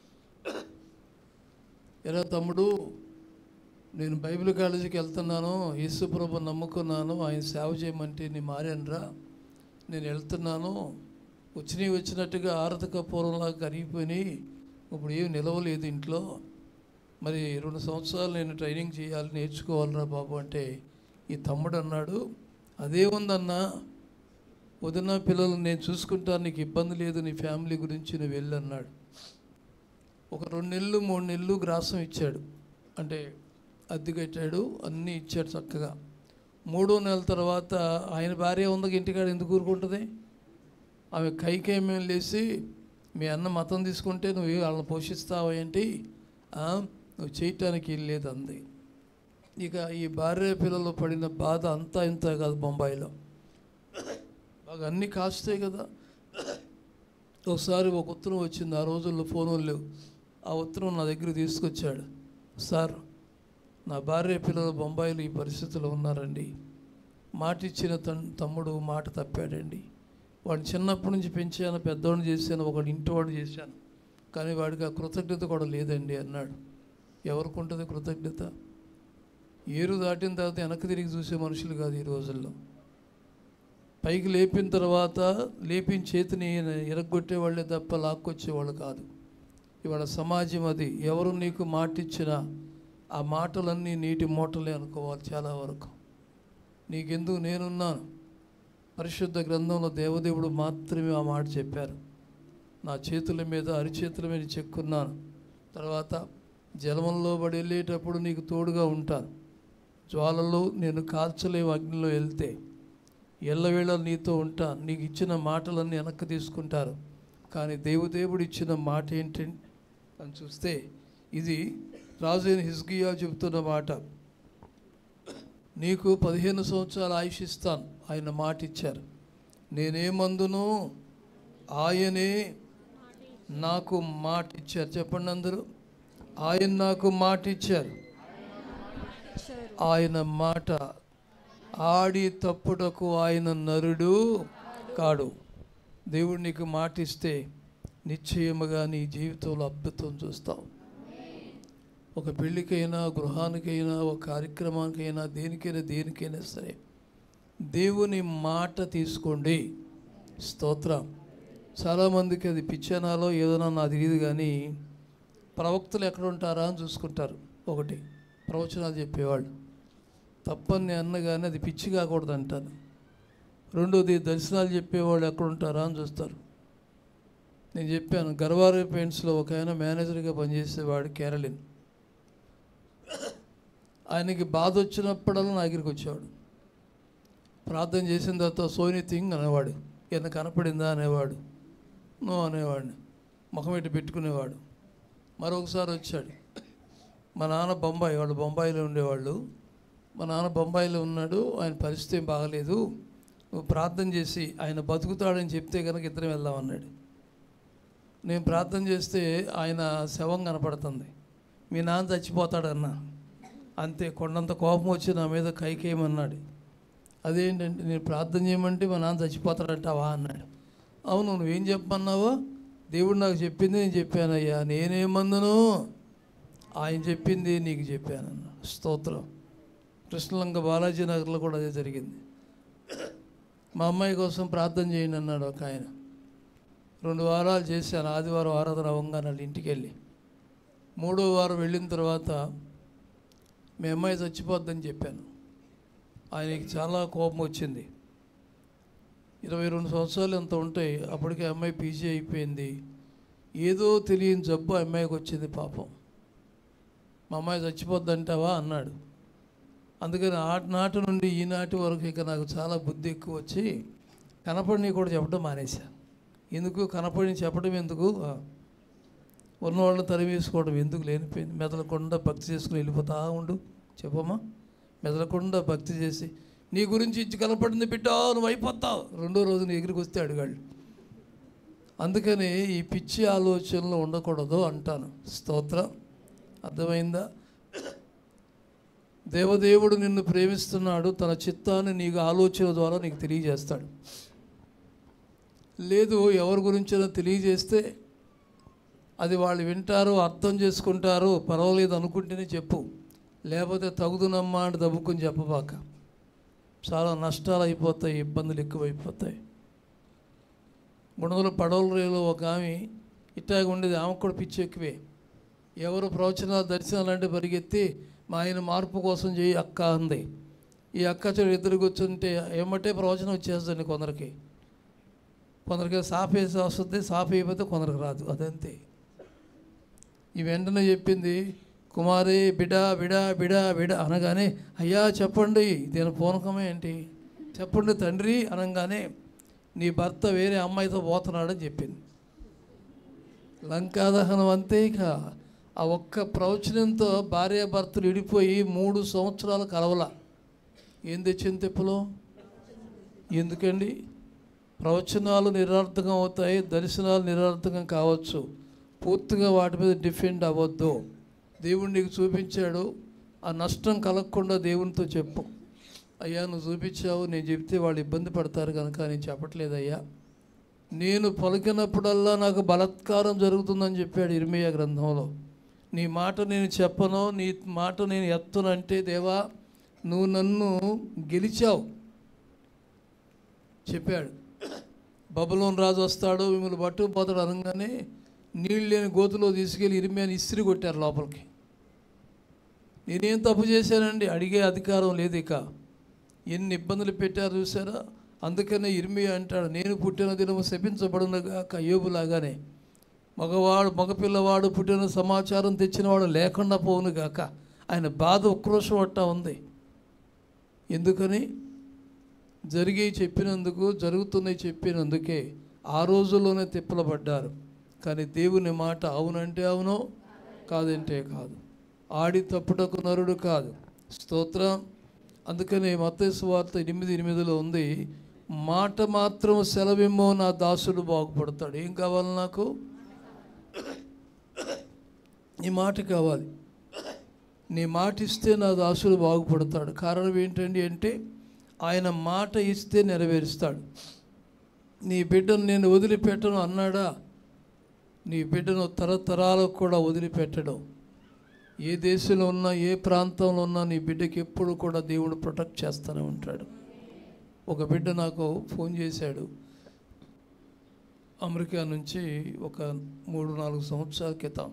ఎరా తమ్ముడు నేను బైబిల్ కాలేజీకి వెళ్తున్నాను యేసుప్రభు నమ్ముకున్నాను ఆయన సేవ చేయమంటే నేను మారానురా నేను వెళ్తున్నాను వచ్చినవి వచ్చినట్టుగా ఆరతక పూర్వంలాగా కరిగిపోయినాయి ఇప్పుడు ఏం నిలవలేదు ఇంట్లో మరి రెండు సంవత్సరాలు నేను ట్రైనింగ్ చేయాలి నేర్చుకోవాలిరా బాబు అంటే ఈ తమ్ముడు అన్నాడు అదే ఉందన్నా వదిన పిల్లలు నేను చూసుకుంటాను నీకు ఇబ్బంది లేదు నీ ఫ్యామిలీ గురించి నువ్వు వెళ్ళి అన్నాడు ఒక రెండు నెలలు మూడు నెలలు గ్రాసం ఇచ్చాడు అంటే అద్దె కట్టాడు అన్నీ ఇచ్చాడు చక్కగా మూడో నెల తర్వాత ఆయన భార్య ఉందక ఇంటికాడ ఎందుకు ఊరుకుంటుంది ఆమె కైకేమేం లేచి మీ అన్న మతం తీసుకుంటే నువ్వు వాళ్ళని పోషిస్తావు ఏంటి ఆ, నువ్వు చేయటానికి లేదు అంది ఇక ఈ భార్య పిల్లలు పడిన బాధ అంతా ఇంత కాదు బొంబాయిలో బాగా అన్నీ కాస్తాయి కదా ఒకసారి ఒక ఉత్తరం వచ్చింది ఆ రోజుల్లో ఫోన్లు లేవు ఆ ఉత్తరం నా దగ్గర తీసుకొచ్చాడు సార్ నా భార్య పిల్లలు బొంబాయిలో ఈ పరిస్థితిలో ఉన్నారండి మాట ఇచ్చిన తన్ తమ్ముడు మాట తప్పాడండి వాడిని చిన్నప్పటి నుంచి పెంచాను పెద్దవాడిని చేశాను ఒకటి ఇంటివాడు చేశాను కానీ వాడికి ఆ కృతజ్ఞత కూడా లేదండి అన్నాడు ఎవరికి ఉంటుంది కృతజ్ఞత ఏరు దాటిన తర్వాత వెనక్కి తిరిగి చూసే మనుషులు కాదు ఈ రోజుల్లో పైకి లేపిన తర్వాత లేపిన చేతిని ఎరగొట్టే వాళ్ళే తప్ప లాక్కొచ్చేవాళ్ళు కాదు ఇవాళ సమాజం అది ఎవరు నీకు మాటిచ్చినా ఆ మాటలన్నీ నీటి మూటలే అనుకోవాలి చాలా వరకు నీకెందుకు నేనున్నాను పరిశుద్ధ గ్రంథంలో దేవదేవుడు మాత్రమే ఆ మాట చెప్పారు నా చేతుల మీద అరిచేతుల మీద చెక్కున్నాను తర్వాత జలమంలో పడి వెళ్ళేటప్పుడు నీకు తోడుగా ఉంటాను జ్వాలలో నేను కాల్చలేవు అగ్నిలో వెళ్తే ఎల్లవేళ నీతో ఉంటా నీకు ఇచ్చిన మాటలన్నీ వెనక్కి తీసుకుంటారు కానీ దేవుదేవుడు ఇచ్చిన మాట ఏంటి అని చూస్తే ఇది రాజైన హిజ్గియా చెబుతున్న మాట నీకు పదిహేను సంవత్సరాలు ఆయుష్ ఇస్తాను ఆయన మాట ఇచ్చారు నేనేమందును ఆయనే నాకు మాట ఇచ్చారు చెప్పండి అందరూ ఆయన నాకు మాట ఇచ్చారు ఆయన మాట ఆడి తప్పుటకు ఆయన నరుడు కాడు దేవుడు నీకు మాట ఇస్తే నిశ్చయముగా నీ జీవితంలో అద్భుతం చూస్తావు ఒక పెళ్ళికైనా గృహానికైనా ఒక కార్యక్రమానికైనా దేనికైనా దేనికైనా సరే దేవుని మాట తీసుకోండి స్తోత్రం చాలామందికి అది పిచ్చనాలో ఏదైనా నాకు తెలియదు కానీ ప్రవక్తలు ఎక్కడ ఉంటారా అని చూసుకుంటారు ఒకటి ప్రవచనాలు చెప్పేవాళ్ళు తప్పని నేను అన్నగానే అది పిచ్చి కాకూడదు అంటాను రెండోది దర్శనాలు చెప్పేవాళ్ళు ఎక్కడ ఉంటారా అని చూస్తారు నేను చెప్పాను గర్వారి పెయింట్స్లో ఒక ఆయన మేనేజర్గా పనిచేసేవాడు కేరళిన్ ఆయనకి బాధ వచ్చినప్పుడల్లా నా దగ్గరికి వచ్చేవాడు ప్రార్థన చేసిన తర్వాత సోని థింగ్ అనేవాడు ఈయన కనపడిందా అనేవాడు నో అనేవాడిని ముఖం ఇటు పెట్టుకునేవాడు మరొకసారి వచ్చాడు మా నాన్న బొంబాయి వాళ్ళు బొంబాయిలో ఉండేవాళ్ళు మా నాన్న బొంబాయిలో ఉన్నాడు ఆయన పరిస్థితి ఏం బాగలేదు నువ్వు ప్రార్థన చేసి ఆయన బతుకుతాడని చెప్తే కనుక ఇద్దరం వెళ్దాం అన్నాడు నేను ప్రార్థన చేస్తే ఆయన శవం కనపడుతుంది మీ నాన్న చచ్చిపోతాడన్నా అంతే కొండంత కోపం వచ్చి నా మీద కైకేయమన్నాడు అదేంటంటే నేను ప్రార్థన చేయమంటే మా నాన్న చచ్చిపోతాడంటావా అన్నాడు అవును నువ్వేం చెప్పమన్నావో దేవుడు నాకు చెప్పింది నేను చెప్పానయ్యా నేనేమందును ఆయన చెప్పింది నీకు చెప్పానన్న స్తోత్రం కృష్ణలంక బాలాజీ నగర్లో కూడా అదే జరిగింది మా అమ్మాయి కోసం ప్రార్థన చేయండి అన్నాడు ఒక ఆయన రెండు వారాలు చేశాను ఆదివారం ఆరాధన అవ్వంగా వాళ్ళ ఇంటికి వెళ్ళి మూడో వారం వెళ్ళిన తర్వాత మీ అమ్మాయి చచ్చిపోద్దని చెప్పాను ఆయనకి చాలా కోపం వచ్చింది ఇరవై రెండు సంవత్సరాలు ఎంత ఉంటాయి అప్పటికే అమ్మాయి పీజీ అయిపోయింది ఏదో తెలియని జబ్బు ఆ అమ్మాయికి వచ్చింది పాపం మా అమ్మాయి చచ్చిపోద్దంటావా అన్నాడు అందుకని ఆనాటి నుండి ఈనాటి వరకు ఇక నాకు చాలా బుద్ధి ఎక్కువ వచ్చి కనపడిని కూడా చెప్పడం మానేశా ఎందుకు కనపడిని చెప్పడం ఎందుకు ఆ, ఉన్నవాళ్ళని తరివేసుకోవడం ఎందుకు లేనిపోయింది మెదలకుండా భక్తి చేసుకుని వెళ్ళిపోతా ఉండు చెప్పమ్మా మెదలకుండా భక్తి చేసి నీ గురించి ఇచ్చి కనపడింది బిడ్డ నువ్వు అయిపోతావు రెండో రోజు నీ ఎగిరికి వస్తే అడిగాడు అందుకని ఈ పిచ్చి ఆలోచనలు ఉండకూడదు అంటాను స్తోత్రం అర్థమైందా దేవదేవుడు నిన్ను ప్రేమిస్తున్నాడు తన చిత్తాన్ని నీకు ఆలోచన ద్వారా నీకు తెలియజేస్తాడు లేదు ఎవరి గురించైనా తెలియజేస్తే అది వాళ్ళు వింటారు అర్థం చేసుకుంటారు పర్వాలేదు అనుకుంటేనే చెప్పు లేకపోతే తగుదునమ్మా అని దబ్బుకుని చెప్పబాక చాలా నష్టాలు అయిపోతాయి ఇబ్బందులు ఎక్కువైపోతాయి గుణదల పడవల రేలో ఒక ఆమె ఇట్టాగ ఉండేది ఆమె కూడా పిచ్చి ఎక్కువే ఎవరు ప్రవచనాలు దర్శనాలు అంటే పరిగెత్తి మా ఆయన మార్పు కోసం చేయి అక్క అంది ఈ అక్క చెడు ఇద్దరు కూర్చుంటే ఏమంటే ప్రవచనం వచ్చేస్తుంది కొందరికి కొందరికి సాఫేసి వస్తుంది సాఫ్ అయిపోతే కొందరికి రాదు అదంతే ఈ వెంటనే చెప్పింది కుమారి బిడ బిడ బిడ బిడ అనగానే అయ్యా చెప్పండి దీని పూనకమే ఏంటి చెప్పండి తండ్రి అనగానే నీ భర్త వేరే అమ్మాయితో పోతున్నాడని చెప్పింది లంకాదహనం అంతే ఇక ఆ ఒక్క ప్రవచనంతో భార్య భర్తలు విడిపోయి మూడు సంవత్సరాలు కలవల ఏం తెచ్చింది తెప్పులో ఎందుకండి ప్రవచనాలు నిరర్థకం అవుతాయి దర్శనాలు నిరర్థకం కావచ్చు పూర్తిగా వాటి మీద డిఫెండ్ అవ్వద్దు దేవుడు నీకు చూపించాడు ఆ నష్టం కలగకుండా దేవునితో చెప్పు అయ్యా నువ్వు చూపించావు నేను చెప్తే వాళ్ళు ఇబ్బంది పడతారు కనుక నేను చెప్పట్లేదయ్యా నేను పలికినప్పుడల్లా నాకు బలత్కారం జరుగుతుందని చెప్పాడు ఇర్మియా గ్రంథంలో నీ మాట నేను చెప్పను నీ మాట నేను ఎత్తను అంటే దేవా నువ్వు నన్ను గెలిచావు చెప్పాడు బబులోన్ రాజు వస్తాడు మిమ్మల్ని పట్టుకుపోతాడు అనగానే నీళ్ళు లేని గోతులో తీసుకెళ్ళి ఇరిమేని ఇస్త్రీ కొట్టారు లోపలికి నేనేం తప్పు చేశానండి అడిగే అధికారం లేదు ఇక ఎన్ని ఇబ్బందులు పెట్టారు చూసారా అందుకనే ఇర్మి అంటాడు నేను పుట్టిన దినము శపించబడునగా అయ్యోబులాగానే మగవాడు మగపిల్లవాడు పుట్టిన సమాచారం తెచ్చినవాడు లేకుండా పోవును గాక ఆయన బాధ ఉక్రోషం అట్టా ఉంది ఎందుకని జరిగి చెప్పినందుకు జరుగుతున్నాయి చెప్పినందుకే ఆ రోజుల్లోనే తిప్పలబడ్డారు కానీ దేవుని మాట అవునంటే అవును కాదంటే కాదు ఆడి తప్పుటకు నరుడు కాదు స్తోత్రం అందుకని మత్తయి వార్త ఎనిమిది ఎనిమిదిలో ఉంది మాట మాత్రం సెలవిమ్మో నా దాసుడు బాగుపడతాడు ఏం కావాలి నాకు నీ మాట కావాలి నీ మాట ఇస్తే నా దాసుడు బాగుపడతాడు కారణం ఏంటండి అంటే ఆయన మాట ఇస్తే నెరవేరుస్తాడు నీ బిడ్డను నేను వదిలిపెట్టను అన్నాడా నీ బిడ్డను తరతరాలకు కూడా వదిలిపెట్టడం ఏ దేశంలో ఉన్నా ఏ ప్రాంతంలో ఉన్నా నీ బిడ్డకి ఎప్పుడు కూడా దేవుడు ప్రొటెక్ట్ చేస్తూనే ఉంటాడు ఒక బిడ్డ నాకు ఫోన్ చేశాడు అమెరికా నుంచి ఒక మూడు నాలుగు సంవత్సరాల క్రితం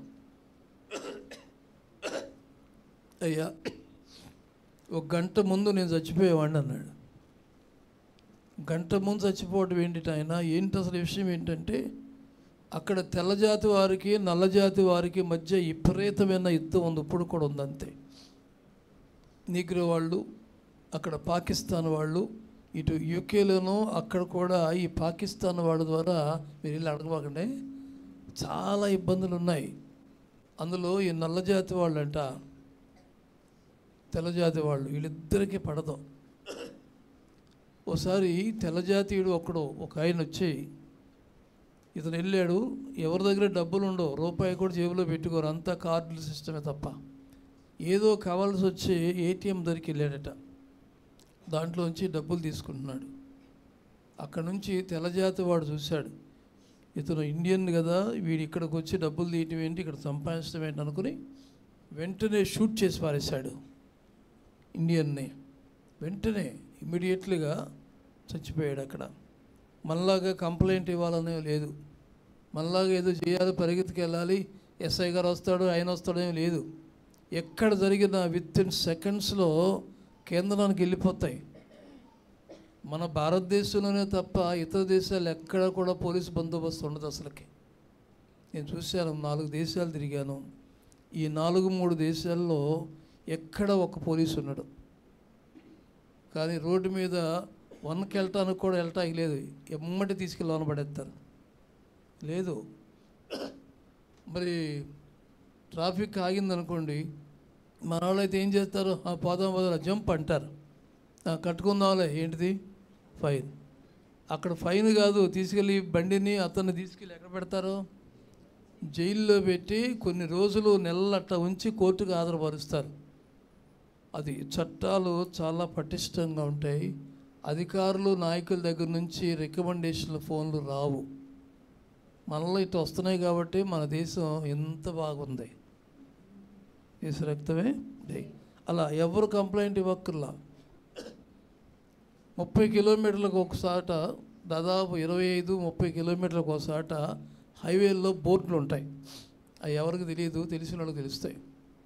అయ్యా ఒక గంట ముందు నేను చచ్చిపోయేవాడిని అన్నాడు గంట ముందు చచ్చిపోవడం ఏంటి ఆయన ఏంటి అసలు విషయం ఏంటంటే అక్కడ తెల్లజాతి వారికి నల్లజాతి వారికి మధ్య విపరీతమైన యుద్ధం ఉంది ఇప్పుడు కూడా ఉంది అంతే నీగ్రో వాళ్ళు అక్కడ పాకిస్తాన్ వాళ్ళు ఇటు యూకేలోనూ అక్కడ కూడా ఈ పాకిస్తాన్ వాళ్ళ ద్వారా మీరు వెళ్ళి అడగబాకండి చాలా ఇబ్బందులు ఉన్నాయి అందులో ఈ నల్లజాతి వాళ్ళంట తెల్లజాతి వాళ్ళు వీళ్ళిద్దరికీ పడదు ఓసారి తెల్లజాతీయుడు ఒకడు ఒక ఆయన వచ్చి ఇతను వెళ్ళాడు ఎవరి దగ్గర డబ్బులు ఉండవు రూపాయి కూడా జేబులో పెట్టుకోరు అంతా కార్డుల సిస్టమే తప్ప ఏదో కావాల్సి వచ్చి ఏటీఎం దగ్గరికి వెళ్ళాడట దాంట్లోంచి డబ్బులు తీసుకుంటున్నాడు అక్కడ నుంచి తెల్లజాతి వాడు చూశాడు ఇతను ఇండియన్ కదా వీడు ఇక్కడికి వచ్చి డబ్బులు తీయటం ఏంటి ఇక్కడ సంపాదించడం ఏంటి అనుకుని వెంటనే షూట్ చేసి పారేశాడు ఇండియన్ని వెంటనే ఇమ్మీడియట్లీగా చచ్చిపోయాడు అక్కడ మళ్ళాగా కంప్లైంట్ ఇవ్వాలనే లేదు మళ్ళాగా ఏదో చేయాలి పరిగెత్తుకు వెళ్ళాలి ఎస్ఐ గారు వస్తాడు ఆయన వస్తాడేమో లేదు ఎక్కడ జరిగిన విత్ ఇన్ సెకండ్స్లో కేంద్రానికి వెళ్ళిపోతాయి మన భారతదేశంలోనే తప్ప ఇతర దేశాలు ఎక్కడ కూడా పోలీస్ బందోబస్తు ఉండదు అసలుకి నేను చూశాను నాలుగు దేశాలు తిరిగాను ఈ నాలుగు మూడు దేశాల్లో ఎక్కడ ఒక పోలీసు ఉన్నాడు కానీ రోడ్డు మీద వన్కి వెళ్ళటానికి కూడా వెళ్ళటానికి లేదు ఎమ్మటి తీసుకెళ్ళి లోన పడేస్తారు లేదు మరి ట్రాఫిక్ ఆగిందనుకోండి మన వాళ్ళు అయితే ఏం చేస్తారు ఆ పోదాం పోదాం జంప్ అంటారు "ఆ, కట్టుకుందాంలే ఏంటిది ఫైన్ అక్కడ ఫైన్ కాదు తీసుకెళ్ళి బండిని అతన్ని తీసుకెళ్ళి ఎక్కడ పెడతారు జైల్లో పెట్టి కొన్ని రోజులు నెలలు అట్లా ఉంచి కోర్టుకు హాజరుపరుస్తారు అది చట్టాలు చాలా పటిష్టంగా ఉంటాయి అధికారులు నాయకుల దగ్గర నుంచి రికమెండేషన్ల ఫోన్లు రావు మనలో ఇటు వస్తున్నాయి కాబట్టి మన దేశం ఎంత బాగుంది దేశ రక్తమే డే అలా ఎవరు కంప్లైంట్ ఇవ్వక్కర్లా ముప్పై కిలోమీటర్లకు ఒకసాట దాదాపు ఇరవై ఐదు ముప్పై కిలోమీటర్లకు ఒకసాట హైవేల్లో బోర్డులు ఉంటాయి అవి ఎవరికి తెలియదు తెలిసిన వాళ్ళకి తెలుస్తాయి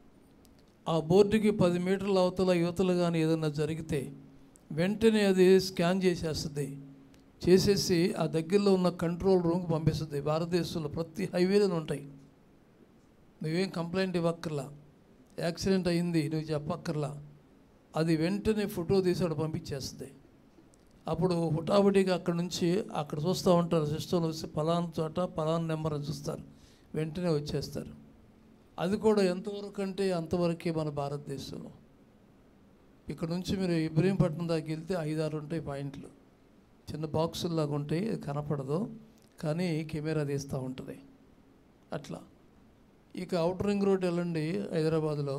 ఆ బోర్డుకి పది మీటర్ల అవతల యువతలు కానీ ఏదైనా జరిగితే వెంటనే అది స్కాన్ చేసేస్తుంది చేసేసి ఆ దగ్గరలో ఉన్న కంట్రోల్ రూమ్కి పంపిస్తుంది భారతదేశంలో ప్రతి హైవేలో ఉంటాయి నువ్వేం కంప్లైంట్ ఇవ్వక్కర్లా యాక్సిడెంట్ అయింది నువ్వు చెప్పక్కర్లా అది వెంటనే ఫోటో తీసి అక్కడ పంపించేస్తుంది అప్పుడు హుటాహుటిగా అక్కడ నుంచి అక్కడ చూస్తూ ఉంటారు సిస్టంలో వచ్చి పలానా చోట పలానా నెంబర్ అని చూస్తారు వెంటనే వచ్చేస్తారు అది కూడా ఎంతవరకు అంటే అంతవరకే మన భారతదేశంలో ఇక్కడ నుంచి మీరు ఇబ్రహీంపట్నం దాకా వెళ్తే ఐదారు ఉంటాయి పాయింట్లు చిన్న బాక్సుల్లాగా ఉంటాయి అది కనపడదు కానీ కెమెరా తీస్తూ ఉంటుంది అట్లా ఇక అవుటర్ రింగ్ రోడ్ వెళ్ళండి హైదరాబాద్లో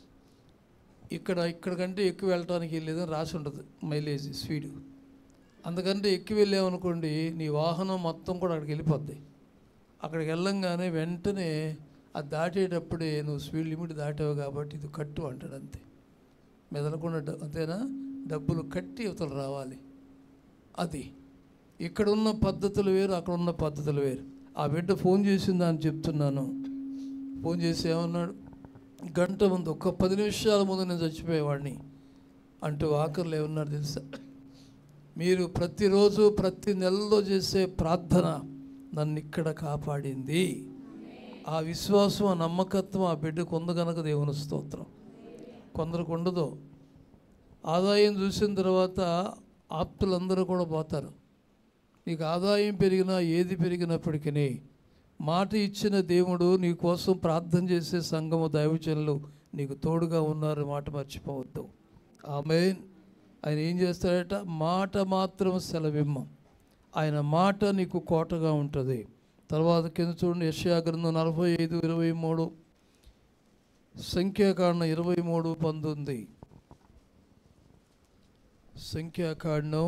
ఇక్కడ ఇక్కడ కంటే ఎక్కువ వెళ్ళటానికి వెళ్ళేదని రాసి ఉంటుంది మైలేజ్ స్పీడ్ అందుకంటే ఎక్కువ వెళ్ళామనుకోండి నీ వాహనం మొత్తం కూడా అక్కడికి వెళ్ళిపోద్ది అక్కడికి వెళ్ళంగానే వెంటనే అది దాటేటప్పుడే నువ్వు స్పీడ్ లిమిట్ దాటావు కాబట్టి ఇది కట్టు అంటాడు అంతే మెదలకుండా డ- అంతేనా డబ్బులు కట్టి ఇవతలు రావాలి అది ఇక్కడ ఉన్న పద్ధతులు వేరు అక్కడ ఉన్న పద్ధతులు వేరు ఆ బిడ్డ ఫోన్ చేసిందా అని చెప్తున్నాను ఫోన్ చేసి ఏమన్నాడు గంట ముందు ఒక్క పది నిమిషాల ముందు నేను చచ్చిపోయేవాడిని అంటూ ఆఖరులు ఏమన్నాడు తెలుసా మీరు ప్రతిరోజు ప్రతి నెలలో చేసే ప్రార్థన నన్ను ఇక్కడ కాపాడింది ఆ విశ్వాసం ఆ నమ్మకత్వం ఆ బిడ్డకు ఉంది కనుక దేవుని స్తోత్రం కొందరికి ఉండదు ఆదాయం చూసిన తర్వాత ఆప్తులందరూ కూడా పోతారు నీకు ఆదాయం పెరిగినా ఏది పెరిగినప్పటికీ మాట ఇచ్చిన దేవుడు నీ కోసం ప్రార్థన చేసే సంఘము దైవజనులు నీకు తోడుగా ఉన్నారు మాట మర్చిపోవద్దు ఆమె ఆయన ఏం చేస్తాడట మాట మాత్రం సెలవిమ్మం ఆయన మాట నీకు కోటగా ఉంటుంది తర్వాత కింద చూడండి యెషయా గ్రంథం నలభై ఐదు ఇరవై మూడు సంఖ్యాకాండం ఇరవై మూడు పంతొమ్మిది సంఖ్యాకాండం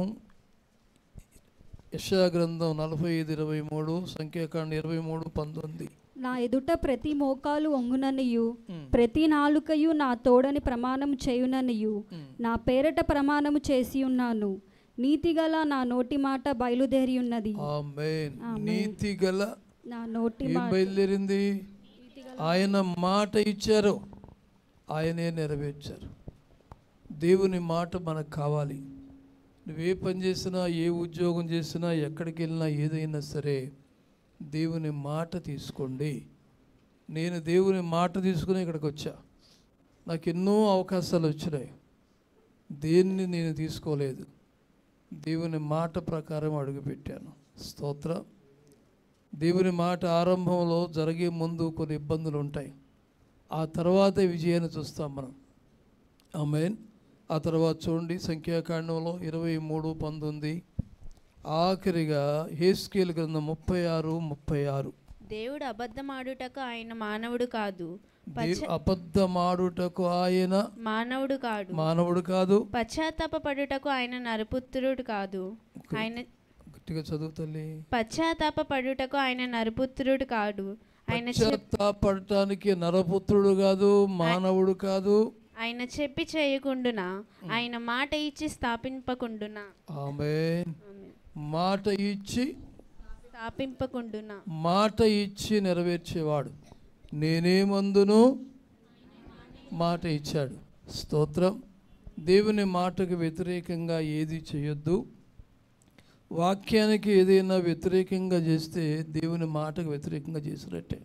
యెషయా గ్రంథం నలభై ఐదు ఇరవై మూడు సంఖ్యాకాండం ఇరవై మూడు పంతొమ్మిది నా ఎదుట ప్రతి మోకాలు వంగుననియు ప్రతి నాలుకయు నా తోడని ప్రమాణం చేయుననియు నా పేరట ప్రమాణము చేసి ఉన్నాను నీతిగల నా నోటి మాట బయలుదేరి ఉన్నది ఆమేన్ ఆమేన్. నీతి గల నా నోటి ఏం మాట బయలుదేరింది ఆయన మాట ఇచ్చారు ఆయనే నెరవేర్చారు దేవుని మాట మనకు కావాలి నువ్వే పని చేసినా ఏ ఉద్యోగం చేసినా ఎక్కడికి వెళ్ళినా ఏదైనా సరే దేవుని మాట తీసుకోండి నేను దేవుని మాట తీసుకుని ఇక్కడికి వచ్చా నాకు ఎన్నో అవకాశాలు వచ్చినాయి దేన్ని నేను తీసుకోలేదు దేవుని మాట ప్రకారం అడుగుపెట్టాను స్తోత్రం దేవుని మాట ఆరంభంలో జరిగే ముందు కొన్ని ఇబ్బందులు ఉంటాయి ఆ తర్వాత విజయాన్ని చూస్తాం మనం ఆమెన్ ఆ తర్వాత చూడండి సంఖ్యాకాండంలో ఇరవై మూడు పంతొమ్మిది ఆఖరిగా హేస్కేల్ గ్రంథం ముప్పై ఆరు ముప్పై ఆరు దేవుడు అబద్ధమాడుటకు ఆయన మానవుడు కాదు దేవ్ అబద్ధమాడుటకు ఆయన మానవుడు కాడు మానవుడు కాదు పశ్చాత్తాపడుటకు ఆయన నరపుత్రుడు కాదు ఆయన గట్టిగా చదువు తల్లి పశ్చాత్తాపడుటకు ఆయన నరపుత్రుడు కాడు ఆయన చెప్- పశ్చాత్తాపడటానికి నరపుత్రుడు కాదు మానవుడు కాదు ఆయన చెప్పి చేయకుండునా ఆయన మాట ఇచ్చి స్థాపింపకుండునా ఆమెన్ మాట ఇచ్చి స్థాపింపకుండునా మాట ఇచ్చి నెరవేర్చేవాడు నేనేమందును మాట ఇచ్చాడు స్తోత్రం దేవుని మాటకు వ్యతిరేకంగా ఏది చేయొద్దు వాక్యానికి ఏదైనా వ్యతిరేకంగా చేస్తే దేవుని మాటకు వ్యతిరేకంగా చేసినట్టే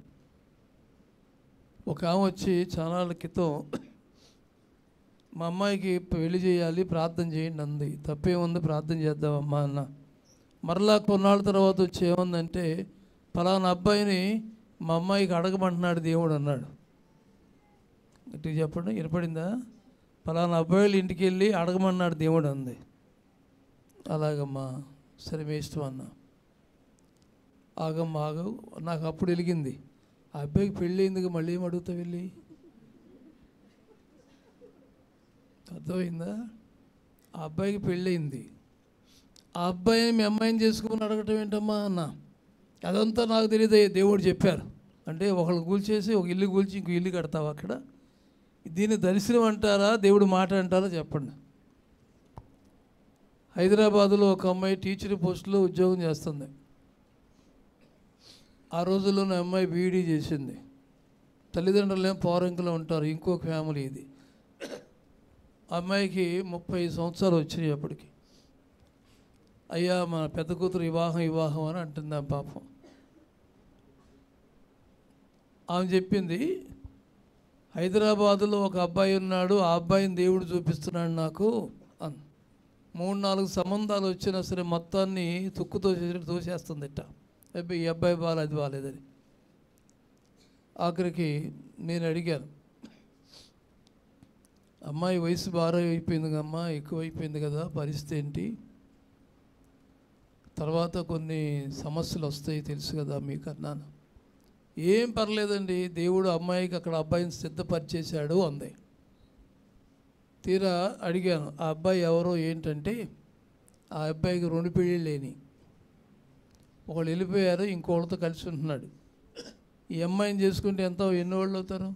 ఒక ఆమె వచ్చి చాలా నాళ్ళ క్రితం మా అమ్మాయికి పెళ్లి చేయాలి ప్రార్థన చేయండి అంది తప్పేముంది ప్రార్థన చేద్దామమ్మా అన్న మరలా కొన్నాళ్ళ తర్వాత వచ్చి ఏముందంటే ఫలానా అబ్బాయిని మా అమ్మాయికి అడగమంటున్నాడు దేవుడు అన్నాడు గట్టిగా చెప్పండి వినపడిందా ఫలానా అబ్బాయిలు ఇంటికి వెళ్ళి అడగమన్నాడు దేవుడు అంది అలాగమ్మా సరే మీ ఇష్టం అన్న ఆగమ్మా ఆగ నాకు అప్పుడు వెలిగింది ఆ అబ్బాయికి పెళ్ళి ఎందుకు మళ్ళీ ఏం అడుగుతా వెళ్ళి అర్థమైందా ఆ అబ్బాయికి పెళ్ళయింది ఆ అబ్బాయిని మీ అమ్మాయిని చేసుకుని అడగటం ఏంటమ్మా అన్న అదంతా నాకు తెలియదు దేవుడు చెప్పారు అంటే ఒకళ్ళు కూల్చేసి ఒక ఇల్లు కూల్చి ఇంకో ఇల్లు కడతావు అక్కడ దీన్ని దర్శనం అంటారా దేవుడు మాట అంటారా చెప్పండి హైదరాబాదులో ఒక అమ్మాయి టీచర్ పోస్టులో ఉద్యోగం చేస్తుంది ఆ రోజుల్లో నా అమ్మాయి బీఈడీ చేసింది తల్లిదండ్రులు ఏం పౌరంకులో ఉంటారు ఇంకొక ఫ్యామిలీ ఇది ఆ అమ్మాయికి ముప్పై సంవత్సరాలు వచ్చినాయి అప్పటికి అయ్యా మన పెద్ద కూతురు వివాహం వివాహం అని అంటుంది ఆ పాపం ఆమె చెప్పింది హైదరాబాదులో ఒక అబ్బాయి ఉన్నాడు ఆ అబ్బాయిని దేవుడు చూపిస్తున్నాడు నాకు అన్ మూడు నాలుగు సంబంధాలు వచ్చినా సరే మొత్తాన్ని తుక్కుతో తోసేస్తుంది ఇట్ట అబ్బాయి ఈ అబ్బాయి బాగాలేదు అది బాగాలేదని ఆఖరికి నేను అడిగాను అమ్మాయి వయసు బాగా అయిపోయింది అమ్మా ఎక్కువ అయిపోయింది కదా పరిస్థితి ఏంటి తర్వాత కొన్ని సమస్యలు వస్తాయి తెలుసు కదా మీకు అన్నాను ఏం పర్లేదండి దేవుడు అమ్మాయికి అక్కడ అబ్బాయిని సిద్ధపరిచేశాడు అంది తీరా అడిగాను ఆ అబ్బాయి ఎవరో ఏంటంటే ఆ అబ్బాయికి రెండు పెళ్ళిళ్ళు లేని ఒకళ్ళు వెళ్ళిపోయారు ఇంకోళ్ళతో కలిసి ఉంటున్నాడు ఈ అమ్మాయిని చేసుకుంటే ఎంత ఎన్ని వాళ్ళు అవుతారు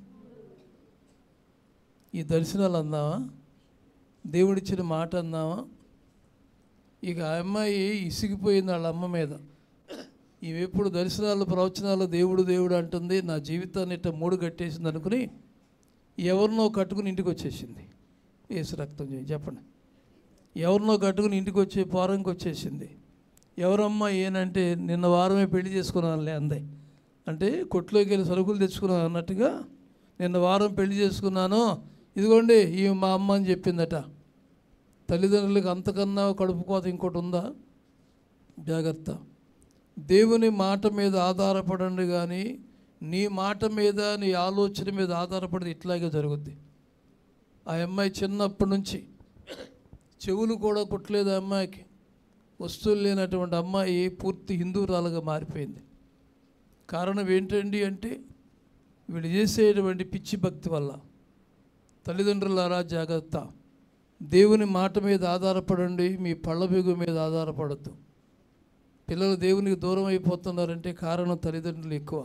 ఈ దర్శనాలు అందామా దేవుడిచ్చిన మాట అందామా ఇక ఆ అమ్మాయి ఇసిగిపోయింది వాళ్ళ అమ్మ మీద ఇవి ఎప్పుడు దర్శనాలు ప్రవచనాలు దేవుడు దేవుడు అంటుంది నా జీవితాన్ని ఇట్ట మూడు కట్టేసింది అనుకుని ఎవరినో కట్టుకుని ఇంటికి వచ్చేసింది ఏసు రక్తం చేయి చెప్పండి ఎవరినో కట్టుకుని ఇంటికి వచ్చి పోరంకి వచ్చేసింది ఎవరమ్మా ఏనంటే నిన్న వారమే పెళ్లి చేసుకున్నానులే అందే అంటే కొట్లోకి వెళ్ళి సరుకులు తెచ్చుకున్నాను అన్నట్టుగా నిన్న వారం పెళ్లి చేసుకున్నాను ఇదిగోండి ఈ మా అమ్మ అని చెప్పిందట తల్లిదండ్రులకు అంతకన్నా కడుపు కోత ఇంకోటి ఉందా జాగ్రత్త దేవుని మాట మీద ఆధారపడండి కానీ నీ మాట మీద నీ ఆలోచన మీద ఆధారపడితే ఇట్లాగే జరుగుద్ది ఆ అమ్మాయి చిన్నప్పటి నుంచి చెవులు కూడా కుట్టలేదు ఆ అమ్మాయికి వస్తువులు లేనటువంటి అమ్మాయి పూర్తి హిందూరాలుగా మారిపోయింది కారణం ఏంటండి అంటే వీళ్ళు చేసేటువంటి పిచ్చి భక్తి వల్ల తల్లిదండ్రులారా జాగ్రత్త దేవుని మాట మీద ఆధారపడండి మీ పళ్ళ బిగు మీద ఆధారపడద్దు పిల్లలు దేవునికి దూరం అయిపోతున్నారంటే కారణం తల్లిదండ్రులు ఎక్కువ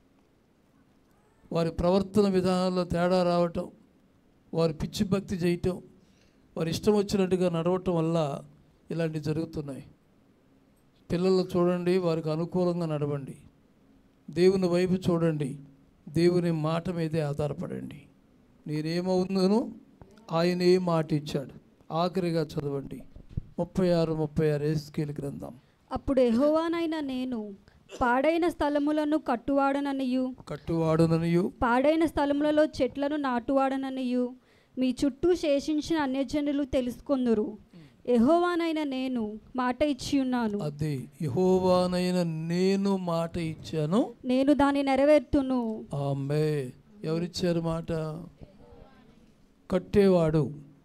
వారి ప్రవర్తన విధానాల్లో తేడా రావటం వారి పిచ్చి భక్తి చేయటం వారి ఇష్టం వచ్చినట్టుగా నడవటం వల్ల ఇలాంటివి జరుగుతున్నాయి పిల్లలు చూడండి వారికి అనుకూలంగా నడవండి దేవుని వైపు చూడండి దేవుని మాట మీదే ఆధారపడండి నేనేమవుందనో ఆయన ఏ మాట ఇచ్చాడు ఆఖరిగా చదవండి ముప్పై ఆరు ముప్పై ఆరు ఏస్కేల్ గ్రంథం అప్పుడు ఎహోవానైన నేను పాడైన స్థలములను కట్టువాడననియు కట్టువాడుననియు పాడైన స్థలములలో చెట్లను నాటువాడననియు మీ చుట్టూ శేషించిన అన్యజనులు తెలుసుకొందురు ఎహోవానైన నేను మాట ఇచ్చి ఉన్నాను అదే యహోవానైన నేను మాట ఇచ్చాను నేను దాన్ని నెరవేర్తును ఆమె ఎవరిచ్చారు మాట కట్టేవాడు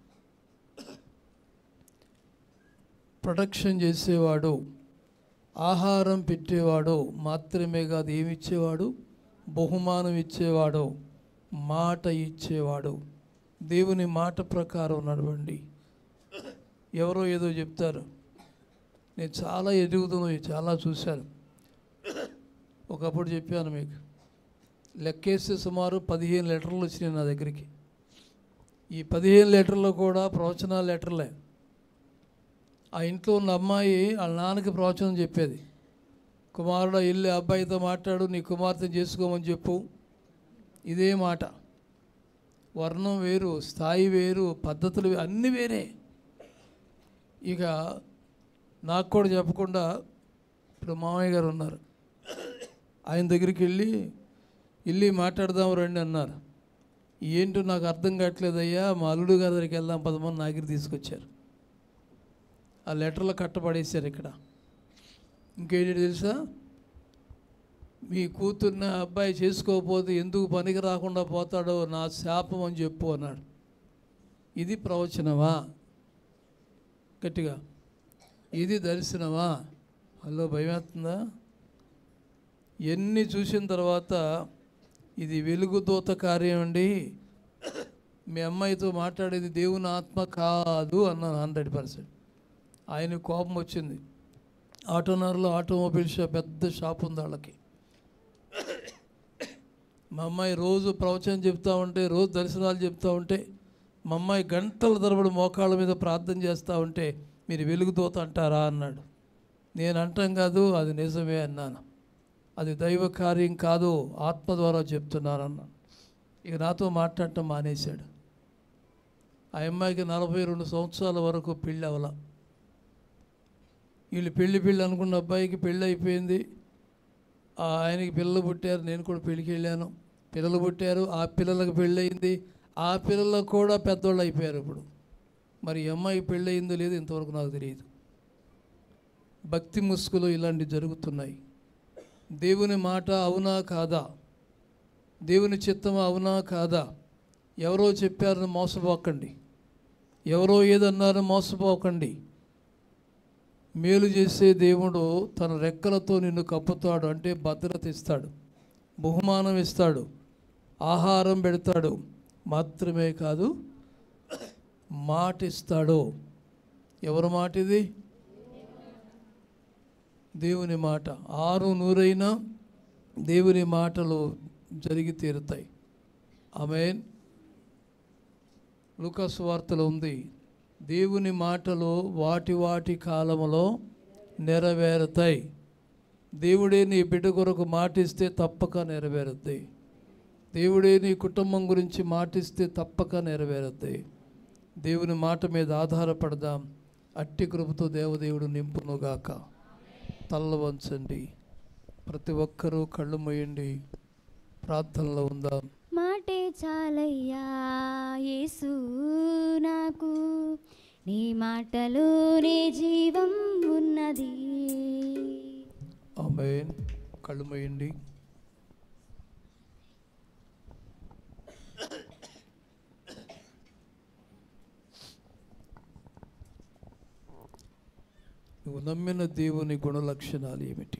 ప్రొడక్షన్ చేసేవాడు ఆహారం పెట్టేవాడు మాత్రమే కాదు ఏమి ఇచ్చేవాడు బహుమానం ఇచ్చేవాడు మాట ఇచ్చేవాడు దేవుని మాట ప్రకారం నడవండి ఎవరో ఏదో చెప్తారు నేను చాలా ఎదుగుతున్నాయి చాలా చూశాను ఒకప్పుడు చెప్పాను మీకు లెక్కేస్తే సుమారు పదిహేను లెటర్లు వచ్చినాయి నా దగ్గరికి ఈ పదిహేను లెటర్లు కూడా ప్రవచన లెటర్లే ఆ ఇంట్లో ఉన్న అమ్మాయి వాళ్ళ నాన్నకి ప్రవచనం చెప్పేది కుమారుడు వెళ్ళి అబ్బాయితో మాట్లాడు నీ కుమార్తెను చేసుకోమని చెప్పు ఇదే మాట వర్ణం వేరు స్థాయి వేరు పద్ధతులు వే- అన్నీ వేరే ఇక నాకు కూడా చెప్పకుండా ఇప్పుడు మామయ్య గారు ఉన్నారు ఆయన దగ్గరికి వెళ్ళి వెళ్ళి మాట్లాడదాం రండి అన్నారు ఏంటో నాకు అర్థం కావట్లేదయ్యా మా అల్లుడు గారి దగ్గరికి వెళ్దాం పదమని నా దగ్గర తీసుకొచ్చారు ఆ లెటర్లో కట్టబడేశారు ఇక్కడ ఇంకేంటి తెలుసా మీ కూతుర్ని ఆ అబ్బాయి చేసుకోకపోతే ఎందుకు పనికి రాకుండా పోతాడో నా శాపం అని చెప్పు అన్నాడు ఇది ప్రవచనమా గట్టిగా ఇది దర్శనమా హలో భయమేస్తుందా ఎన్ని చూసిన తర్వాత ఇది వెలుగుదూత కార్యం అండి మీ అమ్మాయితో మాట్లాడేది దేవుని ఆత్మ కాదు అన్నాను హండ్రెడ్ పర్సెంట్ ఆయన కోపం వచ్చింది ఆటోనర్లో ఆటోమొబైల్ షాప్ పెద్ద షాప్ ఉంది వాళ్ళకి మా అమ్మాయి రోజు ప్రవచనం చెప్తా ఉంటే రోజు దర్శనాలు చెప్తా ఉంటే మా అమ్మాయి గంటల తరబడి మోకాళ్ళ మీద ప్రార్థన చేస్తూ ఉంటే మీరు వెలుగుదోత అంటారా అన్నాడు నేను అంటాం కాదు అది నిజమే అన్నాను అది దైవ కార్యం కాదు ఆత్మ ద్వారా చెప్తున్నాను అన్నాను ఇక నాతో మాట్లాడటం మానేశాడు ఆ అమ్మాయికి నలభై రెండు సంవత్సరాల వరకు పెళ్ళి అవల వీళ్ళు పెళ్ళి పెళ్ళి అనుకున్న అబ్బాయికి పెళ్ళి అయిపోయింది ఆ ఆయనకి పిల్లలు పుట్టారు నేను కూడా పెళ్ళికి వెళ్ళాను పిల్లలు పుట్టారు ఆ పిల్లలకు పెళ్ళి అయింది ఆ పిల్లలకు కూడా పెద్దోళ్ళు అయిపోయారు ఇప్పుడు మరి ఈ అమ్మాయి పెళ్ళి అయిందో లేదో ఇంతవరకు నాకు తెలియదు భక్తి ముసుగులో ఇలాంటివి జరుగుతున్నాయి దేవుని మాట అవునా కాదా దేవుని చిత్తం అవునా కాదా ఎవరో చెప్పారని మోసపోకండి ఎవరో ఏదన్నారని మోసపోకండి మేలు చేసే దేవుడు తన రెక్కలతో నిన్ను కప్పుతాడు అంటే భద్రత ఇస్తాడు బహుమానం ఇస్తాడు ఆహారం పెడతాడు మాత్రమే కాదు మాట ఇస్తాడు ఎవరి మాట ఇది దేవుని మాట ఆరు నూరైనా దేవుని మాటలు జరిగి తీరుతాయి ఆమెన్ లూకాసు వార్తలో ఉంది దేవుని మాటలు వాటి వాటి కాలములో నెరవేరుతాయి దేవుడే నీ బిడ్డ కొరకు మాటిస్తే తప్పక నెరవేరుద్ది దేవుడే నీ కుటుంబం గురించి మాటిస్తే తప్పక నెరవేరుద్ది దేవుని మాట మీద ఆధారపడదాం అట్టి కృపతో దేవదేవుడు నింపునుగాక తల్ల వంచండి ప్రతి ఒక్కరూ కళ్ళు మూయండి ప్రార్థనలో ఉందాం మాటే చాలయ్యా యేసు నాకు నీ మాటలోనే జీవం ఉన్నది ఆమె కళ్ళు మూయండి నువ్వు నమ్మిన దేవుని గుణ లక్షణాలు ఏమిటి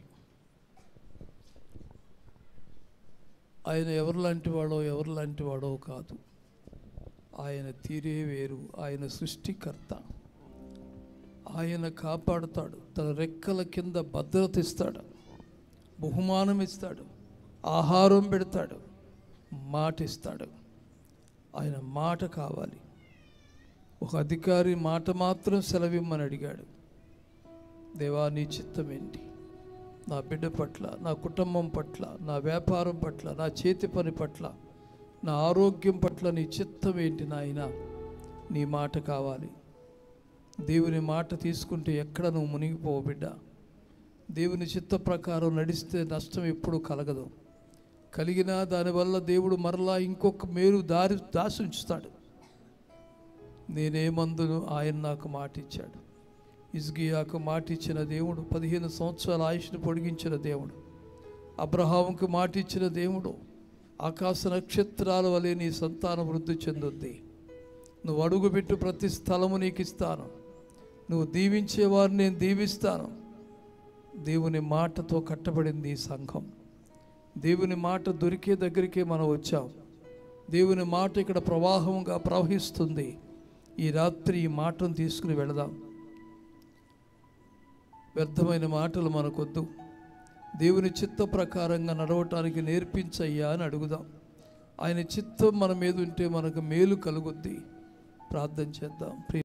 ఆయన ఎవరు లాంటి వాడో ఎవరు లాంటి వాడో కాదు ఆయన తీరే వేరు ఆయన సృష్టికర్త ఆయన కాపాడుతాడు తన రెక్కల కింద భద్రత ఇస్తాడు బహుమానం ఇస్తాడు ఆహారం పెడతాడు మాట ఇస్తాడు ఆయన మాట కావాలి ఒక అధికారి మాట మాత్రం సెలవిమ్మని అడిగాడు దేవా నీ చిత్తం ఏంటి నా బిడ్డ పట్ల నా కుటుంబం పట్ల నా వ్యాపారం పట్ల నా చేతి పని పట్ల నా ఆరోగ్యం పట్ల నీ చిత్తం ఏంటి నాయన నీ మాట కావాలి దేవుని మాట తీసుకుంటే ఎక్కడ నువ్వు మునిగిపోవు బిడ్డ దేవుని చిత్త ప్రకారం నడిస్తే నష్టం ఎప్పుడు కలగదు కలిగినా దానివల్ల దేవుడు మరలా ఇంకొక మేలు దారి దాసి ఉంచుతాడు నేనేమందును ఆయన నాకు మాట ఇచ్చాడు ఇజ్గియాకు మాట ఇచ్చిన దేవుడు పదిహేను సంవత్సరాల ఆయుష్ను పొడిగించిన దేవుడు అబ్రహాముకు మాట ఇచ్చిన దేవుడు ఆకాశ నక్షత్రాల వలె నీ సంతానం వృద్ధి చెందుద్ది నువ్వు అడుగుపెట్టు ప్రతి స్థలము నీకు ఇస్తాను నువ్వు దీవించేవారిని నేను దీవిస్తాను దేవుని మాటతో కట్టబడింది ఈ సంఘం దేవుని మాట దొరికే దగ్గరికే మనం వచ్చాం దేవుని మాట ఇక్కడ ప్రవాహంగా ప్రవహిస్తుంది ఈ రాత్రి ఈ మాటను తీసుకుని వెళదాం వ్యర్థమైన మాటలు మనకొద్దు దేవుని చిత్త ప్రకారంగా నడవటానికి నేర్పించయ్యా అని అడుగుదాం ఆయన చిత్తం మన మీద ఉంటే మనకు మేలు కలుగుద్ది ప్రార్థన చేద్దాం ప్రియ